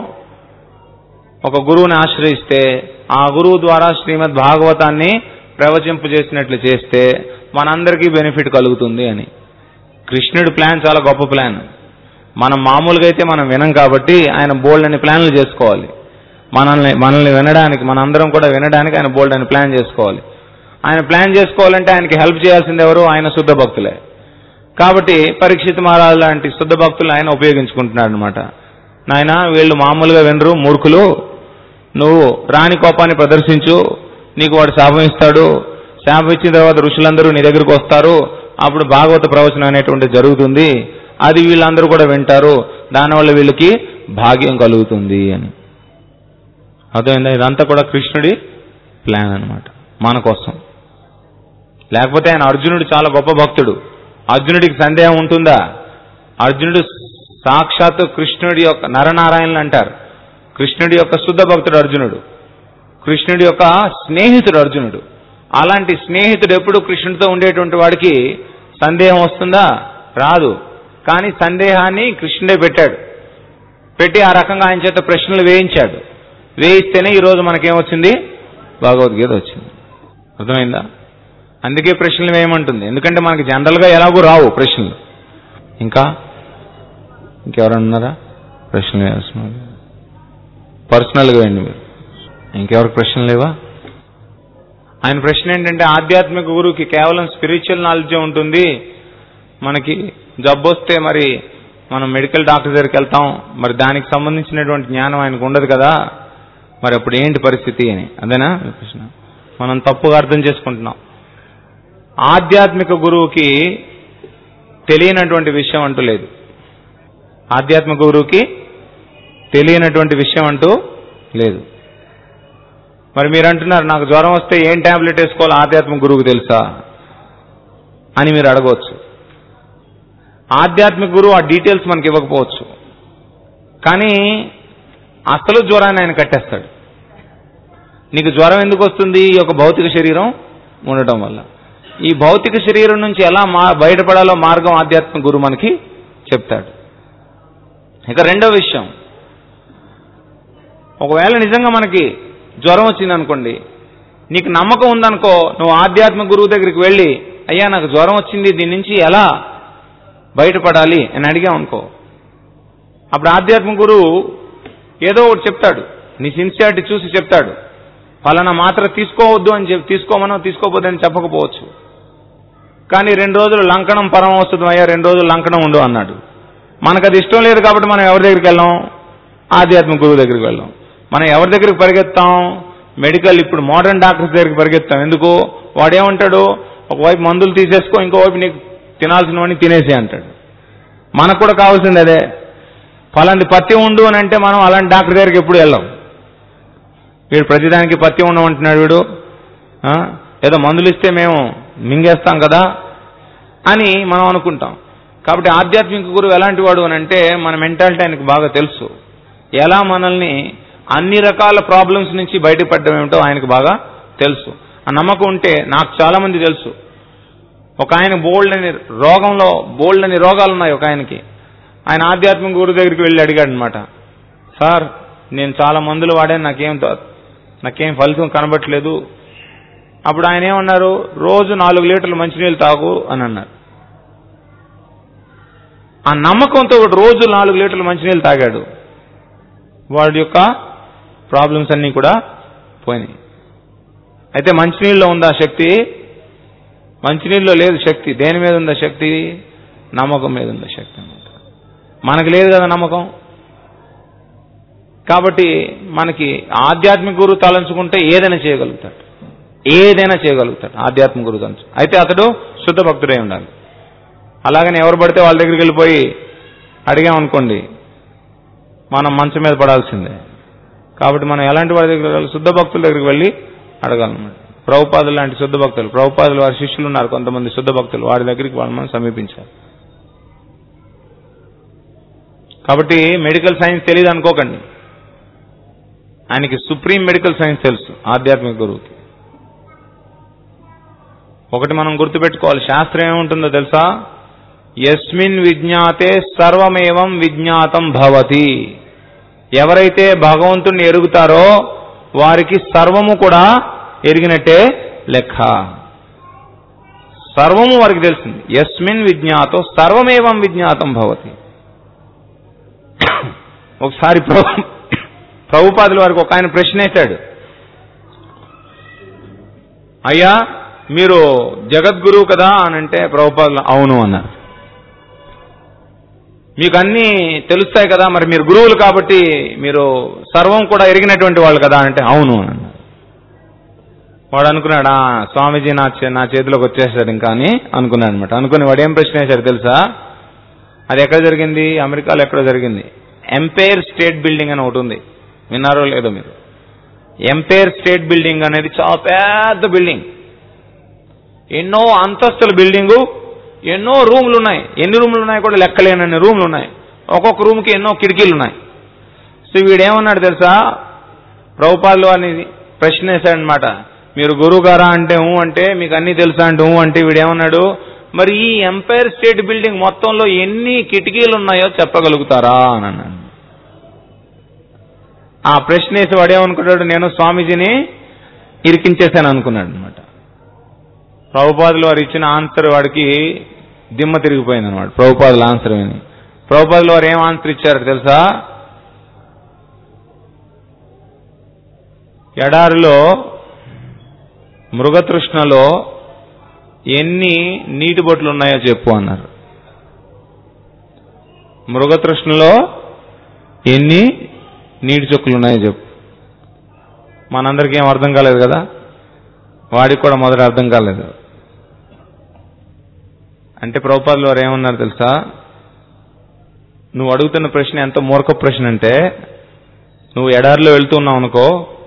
S2: ఒక గురువుని ఆశ్రయిస్తే ఆ గురువు ద్వారా శ్రీమద్ భాగవతాన్ని ప్రవచింపజేసినట్లు చేస్తే మనందరికీ బెనిఫిట్ కలుగుతుంది అని కృష్ణుడి ప్లాన్ చాలా గొప్ప ప్లాన్ మనం మామూలుగా అయితే మనం వినం కాబట్టి ఆయన బోల్డ్ అని ప్లాన్లు చేసుకోవాలి మనల్ని మనల్ని వినడానికి మనందరం కూడా వినడానికి ఆయన బోల్డ్ అని ప్లాన్ చేసుకోవాలి ఆయన ప్లాన్ చేసుకోవాలంటే ఆయనకి హెల్ప్ చేయాల్సింది ఎవరు ఆయన శుద్ధ భక్తులే కాబట్టి పరీక్షిత్ మహారాజు లాంటి శుద్ధ భక్తులు ఆయన ఉపయోగించుకుంటున్నాడు అనమాట నాయన వీళ్ళు మామూలుగా వినరు మూర్ఖులు నువ్వు రాణి కోపాన్ని ప్రదర్శించు నీకు వాడు శాపం ఇస్తాడు శాపం ఇచ్చిన తర్వాత ఋషులందరూ నీ దగ్గరికి వస్తారు అప్పుడు భాగవత ప్రవచనం అనేటువంటిది జరుగుతుంది అది వీళ్ళందరూ కూడా వింటారు దానివల్ల వీళ్ళకి భాగ్యం కలుగుతుంది అని అర్థమైందా ఇదంతా కూడా కృష్ణుడి ప్లాన్ అన్నమాట మన కోసం లేకపోతే ఆయన అర్జునుడు చాలా గొప్ప భక్తుడు అర్జునుడికి సందేహం ఉంటుందా అర్జునుడు సాక్షాత్తు కృష్ణుడి యొక్క నరనారాయణులు అంటారు కృష్ణుడి యొక్క శుద్ధ భక్తుడు అర్జునుడు కృష్ణుడి యొక్క స్నేహితుడు అర్జునుడు అలాంటి స్నేహితుడు ఎప్పుడు కృష్ణుడితో ఉండేటువంటి వాడికి సందేహం వస్తుందా రాదు కానీ సందేహాన్ని కృష్ణుడే పెట్టాడు పెట్టి ఆ రకంగా ఆయన చేత ప్రశ్నలు వేయించాడు వేయిస్తేనే ఈరోజు మనకేమొచ్చింది భగవద్గీత వచ్చింది అర్థమైందా అందుకే ప్రశ్నలు వేయమంటుంది ఎందుకంటే మనకి జనరల్గా ఎలాగో రావు ప్రశ్నలు ఇంకా ఇంకెవరన్నా ఉన్నారా ప్రశ్నలు వేయాల్సిన వాళ్ళు? పర్సనల్గా వేయండి మీరు ఇంకెవరికి ప్రశ్నలు లేవా ఆయన ప్రశ్న ఏంటంటే ఆధ్యాత్మిక గురువుకి కేవలం స్పిరిచువల్ నాలెడ్జ్ ఉంటుంది మనకి జబ్బు వస్తే మరి మనం మెడికల్ డాక్టర్ దగ్గరికి వెళ్తాం మరి దానికి సంబంధించినటువంటి జ్ఞానం ఆయనకు ఉండదు కదా మరి అప్పుడు ఏంటి పరిస్థితి అని అదేనా మీ ప్రశ్న మనం తప్పుగా అర్థం చేసుకుంటున్నాం ఆధ్యాత్మిక గురువుకి తెలియనటువంటి విషయం అంటూ లేదు ఆధ్యాత్మిక గురువుకి తెలియనటువంటి విషయం అంటూ లేదు మరి మీరు అంటున్నారు నాకు జ్వరం వస్తే ఏం టాబ్లెట్ వేసుకోవాలో ఆధ్యాత్మిక గురువుకు తెలుసా అని మీరు అడగవచ్చు ఆధ్యాత్మిక గురువు ఆ డీటెయిల్స్ మనకి ఇవ్వకపోవచ్చు కానీ అసలు జ్వరాన్ని ఆయన కట్టేస్తాడు నీకు జ్వరం ఎందుకు వస్తుంది ఈ యొక్క భౌతిక శరీరం ఉండటం వల్ల ఈ భౌతిక శరీరం నుంచి ఎలా మా బయటపడాలో మార్గం ఆధ్యాత్మిక గురువు మనకి చెప్తాడు ఇక రెండో విషయం ఒకవేళ నిజంగా మనకి జ్వరం వచ్చింది అనుకోండి నీకు నమ్మకం ఉందనుకో నువ్వు ఆధ్యాత్మిక గురువు దగ్గరికి వెళ్ళి అయ్యా నాకు జ్వరం వచ్చింది దీని నుంచి ఎలా బయటపడాలి అని అడిగాం అనుకో అప్పుడు ఆధ్యాత్మిక గురువు ఏదో ఒకటి చెప్తాడు నీ సిన్సియారిటీ చూసి చెప్తాడు ఫలానా మాత్ర తీసుకోవద్దు అని చెప్పి తీసుకోమనో తీసుకోపోదని చెప్పకపోవచ్చు కానీ రెండు రోజులు లంకణం పరమవస్తుతం అయ్యా రెండు రోజులు లంకణం ఉండు అన్నాడు మనకు అది ఇష్టం లేదు కాబట్టి మనం ఎవరి దగ్గరికి వెళ్ళాం ఆధ్యాత్మిక గురువు దగ్గరికి వెళ్ళాం మనం ఎవరి దగ్గరికి పరిగెత్తాం మెడికల్ ఇప్పుడు మోడర్న్ డాక్టర్స్ దగ్గరికి పరిగెత్తాం ఎందుకు వాడేమంటాడు ఒకవైపు మందులు తీసేసుకో ఇంకోవైపు నీకు తినాల్సినవన్నీ తినేసి అంటాడు మనకు కూడా కావాల్సింది అదే ఫలాంటి పత్యం ఉండు అని అంటే మనం అలాంటి డాక్టర్ దగ్గరికి ఎప్పుడు వెళ్ళాం వీడు ప్రతిదానికి పత్యం ఉండమంటున్నాడు వీడు ఆ? ఏదో మందులు ఇస్తే మేము మింగేస్తాం కదా అని మనం అనుకుంటాం కాబట్టి ఆధ్యాత్మిక గురువు ఎలాంటి వాడు అని అంటే మన మెంటాలిటీ ఆయనకు బాగా తెలుసు ఎలా మనల్ని అన్ని రకాల ప్రాబ్లమ్స్ నుంచి బయటపడడం ఏమిటో ఆయనకు బాగా తెలుసు ఆ నమ్మకం ఉంటే నాకు చాలా మంది తెలుసు ఒక ఆయన బోల్డ్ అని రోగంలో బోల్డ్ అని రోగాలు ఉన్నాయి ఒక ఆయనకి ఆయన ఆధ్యాత్మిక గురువు దగ్గరికి వెళ్ళి అడిగాడు అనమాట సార్ నేను చాలా మందులు వాడాను నాకేం త- నాకేం ఫలితం కనబట్లేదు అప్పుడు ఆయన ఏమన్నారు రోజు నాలుగు లీటర్లు మంచినీళ్ళు తాగు అని అన్నారు ఆ నమ్మకంతో వాడు రోజు నాలుగు లీటర్లు మంచినీళ్ళు తాగాడు వాడి యొక్క ప్రాబ్లమ్స్ అన్నీ కూడా పోయినాయి అయితే మంచినీళ్ళలో ఉందా శక్తి మంచినీళ్ళలో లేదు శక్తి దేని మీద ఉందా శక్తి నమ్మకం మీద ఉందా శక్తి అన్నమాట మనకి లేదు కదా నమ్మకం కాబట్టి మనకి ఆధ్యాత్మిక గురువు తలంచుకుంటే ఏదైనా చేయగలుగుతాడు ఏదైనా చేయగలుగుతాడు ఆధ్యాత్మిక గురువు తలంచు అయితే అతడు శుద్ధ భక్తుడై ఉండాలి అలాగని ఎవరు పడితే వాళ్ళ దగ్గరికి వెళ్ళిపోయి అడిగామనుకోండి మనం మంచం మీద పడాల్సిందే కాబట్టి మనం ఎలాంటి వారి దగ్గరికి వెళ్ళాలి శుద్ధ భక్తుల దగ్గరికి వెళ్ళి అడగాలన్నమాట ప్రభుపాదులు లాంటి శుద్ధ భక్తులు ప్రభుపాదులు వారి శిష్యులు ఉన్నారు కొంతమంది శుద్ధ భక్తులు వారి దగ్గరికి వాళ్ళు మనం సమీపించాలి కాబట్టి మెడికల్ సైన్స్ తెలియదు అనుకోకండి ఆయనకి సుప్రీం మెడికల్ సైన్స్ తెలుసు ఆధ్యాత్మిక గురువుకి ఒకటి మనం గుర్తుపెట్టుకోవాలి శాస్త్రం ఏముంటుందో తెలుసా యస్మిన్ విజ్ఞాతే సర్వమేవం విజ్ఞాతం భవతి ఎవరైతే భగవంతుణ్ణి ఎరుగుతారో వారికి సర్వము కూడా ఎరిగినట్టే లెక్క సర్వము వారికి తెలిసింది యస్మిన్ విజ్ఞాతో సర్వమేవం విజ్ఞాతం భవతి ఒకసారి ప్రభు ప్రభుపాదుల వారికి ఒక ఆయన ప్రశ్న వేశాడు అయ్యా మీరు జగద్గురువు కదా అని అంటే ప్రభుపాదులు అవును అన్నారు మీకు అన్నీ తెలుస్తాయి కదా మరి మీరు గురువులు కాబట్టి మీరు సర్వం కూడా ఎరిగినటువంటి వాళ్ళు కదా అంటే అవును అని అన్నారు వాడు అనుకున్నాడు "ఆ, స్వామీజీ నా చే- నా చేతిలోకి వచ్చేసాడు ఇంకా అని అనుకున్నాడు అనమాట అనుకుని వాడు ఏం ప్రశ్న వేశాడు తెలుసా అది ఎక్కడ జరిగింది అమెరికాలో ఎక్కడో జరిగింది ఎంపైర్ స్టేట్ బిల్డింగ్ అని ఒకటి ఉంది విన్నారో లేదో మీరు ఎంపైర్ స్టేట్ బిల్డింగ్ అనేది చాలా పెద్ద బిల్డింగ్ ఎన్నో అంతస్తుల బిల్డింగు ఎన్నో రూములు ఉన్నాయి ఎన్ని రూములు ఉన్నాయి కూడా లెక్కలేనన్ని రూములు ఉన్నాయి ఒక్కొక్క రూమ్కి ఎన్నో కిటికీలు ఉన్నాయి సో వీడేమన్నాడు తెలుసా ప్రభుపాదులు వారిని ప్రశ్న వేశాడనమాట మీరు గురువు గారా అంటే ఊ అంటే మీకు అన్నీ తెలుసా అంటే ఊ అంటే వీడేమన్నాడు మరి ఈ ఎంపైర్ స్టేట్ బిల్డింగ్ మొత్తంలో ఎన్ని కిటికీలు ఉన్నాయో చెప్పగలుగుతారా అని అన్నాడు ఆ ప్రశ్న వేసి వాడేమనుకున్నాడు నేను స్వామీజీని ఇరికించేశాను అనుకున్నాడు అనమాట ప్రభుపాదులు వారు ఇచ్చిన ఆన్సర్ వాడికి దిమ్మ తిరిగిపోయింది అనమాట ప్రభుపాదుల ఆన్సర్ విని ప్రభుపాదులు వారు ఏం ఆన్సర్ ఇచ్చారు తెలుసా ఎడారిలో మృగతృష్ణలో ఎన్ని నీటి బొట్లు ఉన్నాయో చెప్పు అన్నారు మృగతృష్ణలో ఎన్ని నీటి చుక్కలు ఉన్నాయో చెప్పు మనందరికీ ఏం అర్థం కాలేదు కదా వాడికి కూడా మొదట అర్థం కాలేదు అంటే ప్రభుపాదులు వారు ఏమన్నారు తెలుసా నువ్వు అడుగుతున్న ప్రశ్న ఎంత మూర్ఖ ప్రశ్న అంటే నువ్వు ఎడారిలో వెళ్తున్నావు అనుకో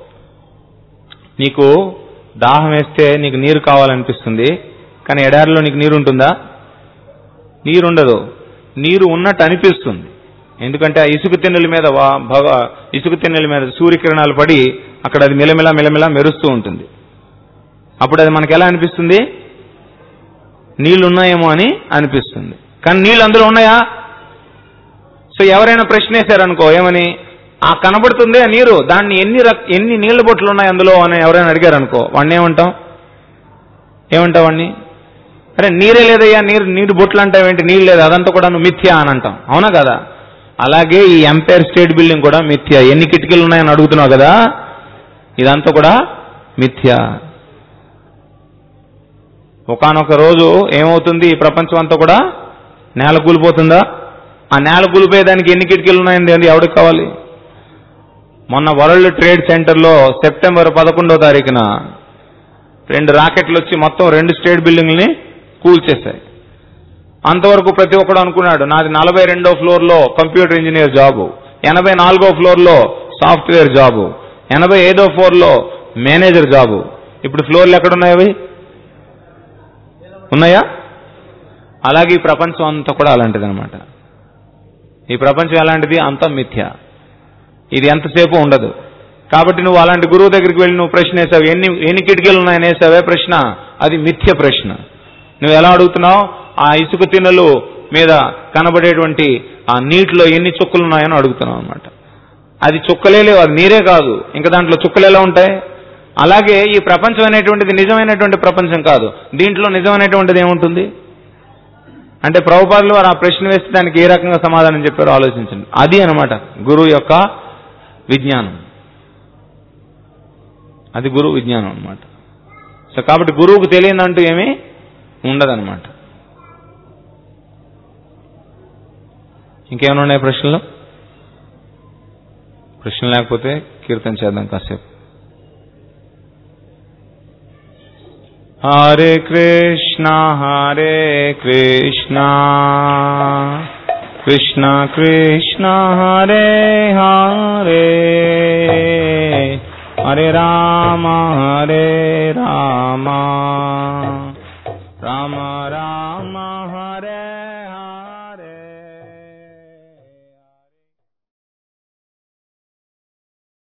S2: నీకు దాహం వేస్తే నీకు నీరు కావాలనిపిస్తుంది కానీ ఎడారిలో నీకు నీరు ఉంటుందా నీరు ఉండదు నీరు ఉన్నట్టు అనిపిస్తుంది ఎందుకంటే ఆ ఇసుక తిన్నెల మీద వా- భగ ఇసుక తిన్నెల మీద సూర్యకిరణాలు పడి అక్కడ అది మిలమిల మిలమిల మెరుస్తూ ఉంటుంది అప్పుడు అది మనకి ఎలా అనిపిస్తుంది నీళ్లు ఉన్నాయేమో అని అనిపిస్తుంది కానీ నీళ్లు అందులో ఉన్నాయా సో ఎవరైనా ప్రశ్న వేశారనుకో ఏమని ఆ కనబడుతుంది ఆ నీరు దాన్ని ఎన్ని రక్- ఎన్ని నీళ్ల బొట్లు ఉన్నాయి అందులో అని ఎవరైనా అడిగారు అనుకో వాడిని ఏమంటాం ఏమంటావు వాడిని అరే నీరే లేదయ్యా నీరు నీరు బొట్లు అంటావేంటి నీళ్ళు లేదు అదంతా కూడా నువ్వు మిథ్యా అని అంటాం అవునా కదా అలాగే ఈ ఎంపైర్ స్టేట్ బిల్డింగ్ కూడా మిథ్యా ఎన్ని కిటికీలు ఉన్నాయని అడుగుతున్నావు కదా ఇదంతా కూడా మిథ్యా ఒకానొక రోజు ఏమవుతుంది ఈ ప్రపంచం అంతా కూడా నేల కూలిపోతుందా ఆ నేల కూలిపోయేదానికి ఎన్ని కిటికీలు ఉన్నాయండి అది ఎవరికి కావాలి మొన్న వరల్డ్ ట్రేడ్ సెంటర్లో సెప్టెంబర్ పదకొండో తారీఖున రెండు రాకెట్లు వచ్చి మొత్తం రెండు స్టేట్ బిల్డింగ్ని కూల్చేశాయి అంతవరకు ప్రతి ఒక్కడు అనుకున్నాడు నాది నలభై రెండో ఫ్లోర్లో కంప్యూటర్ ఇంజనీర్ జాబు ఎనభై నాలుగో ఫ్లోర్లో సాఫ్ట్వేర్ జాబు ఎనభై ఐదో ఫ్లోర్లో మేనేజర్ జాబు ఇప్పుడు ఫ్లోర్లు ఎక్కడున్నాయి అవి ఉన్నాయా అలాగే ఈ ప్రపంచం అంతా కూడా అలాంటిది అనమాట ఈ ప్రపంచం ఎలాంటిది అంతా మిథ్య ఇది ఎంతసేపు ఉండదు కాబట్టి నువ్వు అలాంటి గురువు దగ్గరికి వెళ్ళి నువ్వు ప్రశ్న వేసావు ఎన్ని ఎన్ని కిటికీలు ఉన్నాయని వేసావే ప్రశ్న అది మిథ్య ప్రశ్న నువ్వు ఎలా అడుగుతున్నావు ఆ ఇసుక తిన్నెలు మీద కనబడేటువంటి ఆ నీటిలో ఎన్ని చుక్కలు ఉన్నాయని అడుగుతున్నావు అనమాట అది చుక్కలే లేవు అది నీరే కాదు ఇంకా దాంట్లో చుక్కలు ఎలా ఉంటాయి అలాగే ఈ ప్రపంచం అనేటువంటిది నిజమైనటువంటి ప్రపంచం కాదు దీంట్లో నిజమైనటువంటిది ఏముంటుంది అంటే ప్రభుపాదులు వారు ఆ ప్రశ్న వేస్తే దానికి ఏ రకంగా సమాధానం చెప్పారో ఆలోచించండి అది అన్నమాట గురువు యొక్క విజ్ఞానం అది గురువు విజ్ఞానం అన్నమాట సో కాబట్టి గురువుకు తెలియదంటూ ఏమీ ఉండదన్నమాట ఇంకేమైనా ఉన్నాయి ప్రశ్నలు ప్రశ్న లేకపోతే కీర్తన చేద్దాం కాసేపు హరే కృష్ణ హరే కృష్ణ కృష్ణ కృష్ణ హరే హరే హరే రామ హరే రామ రామ రామ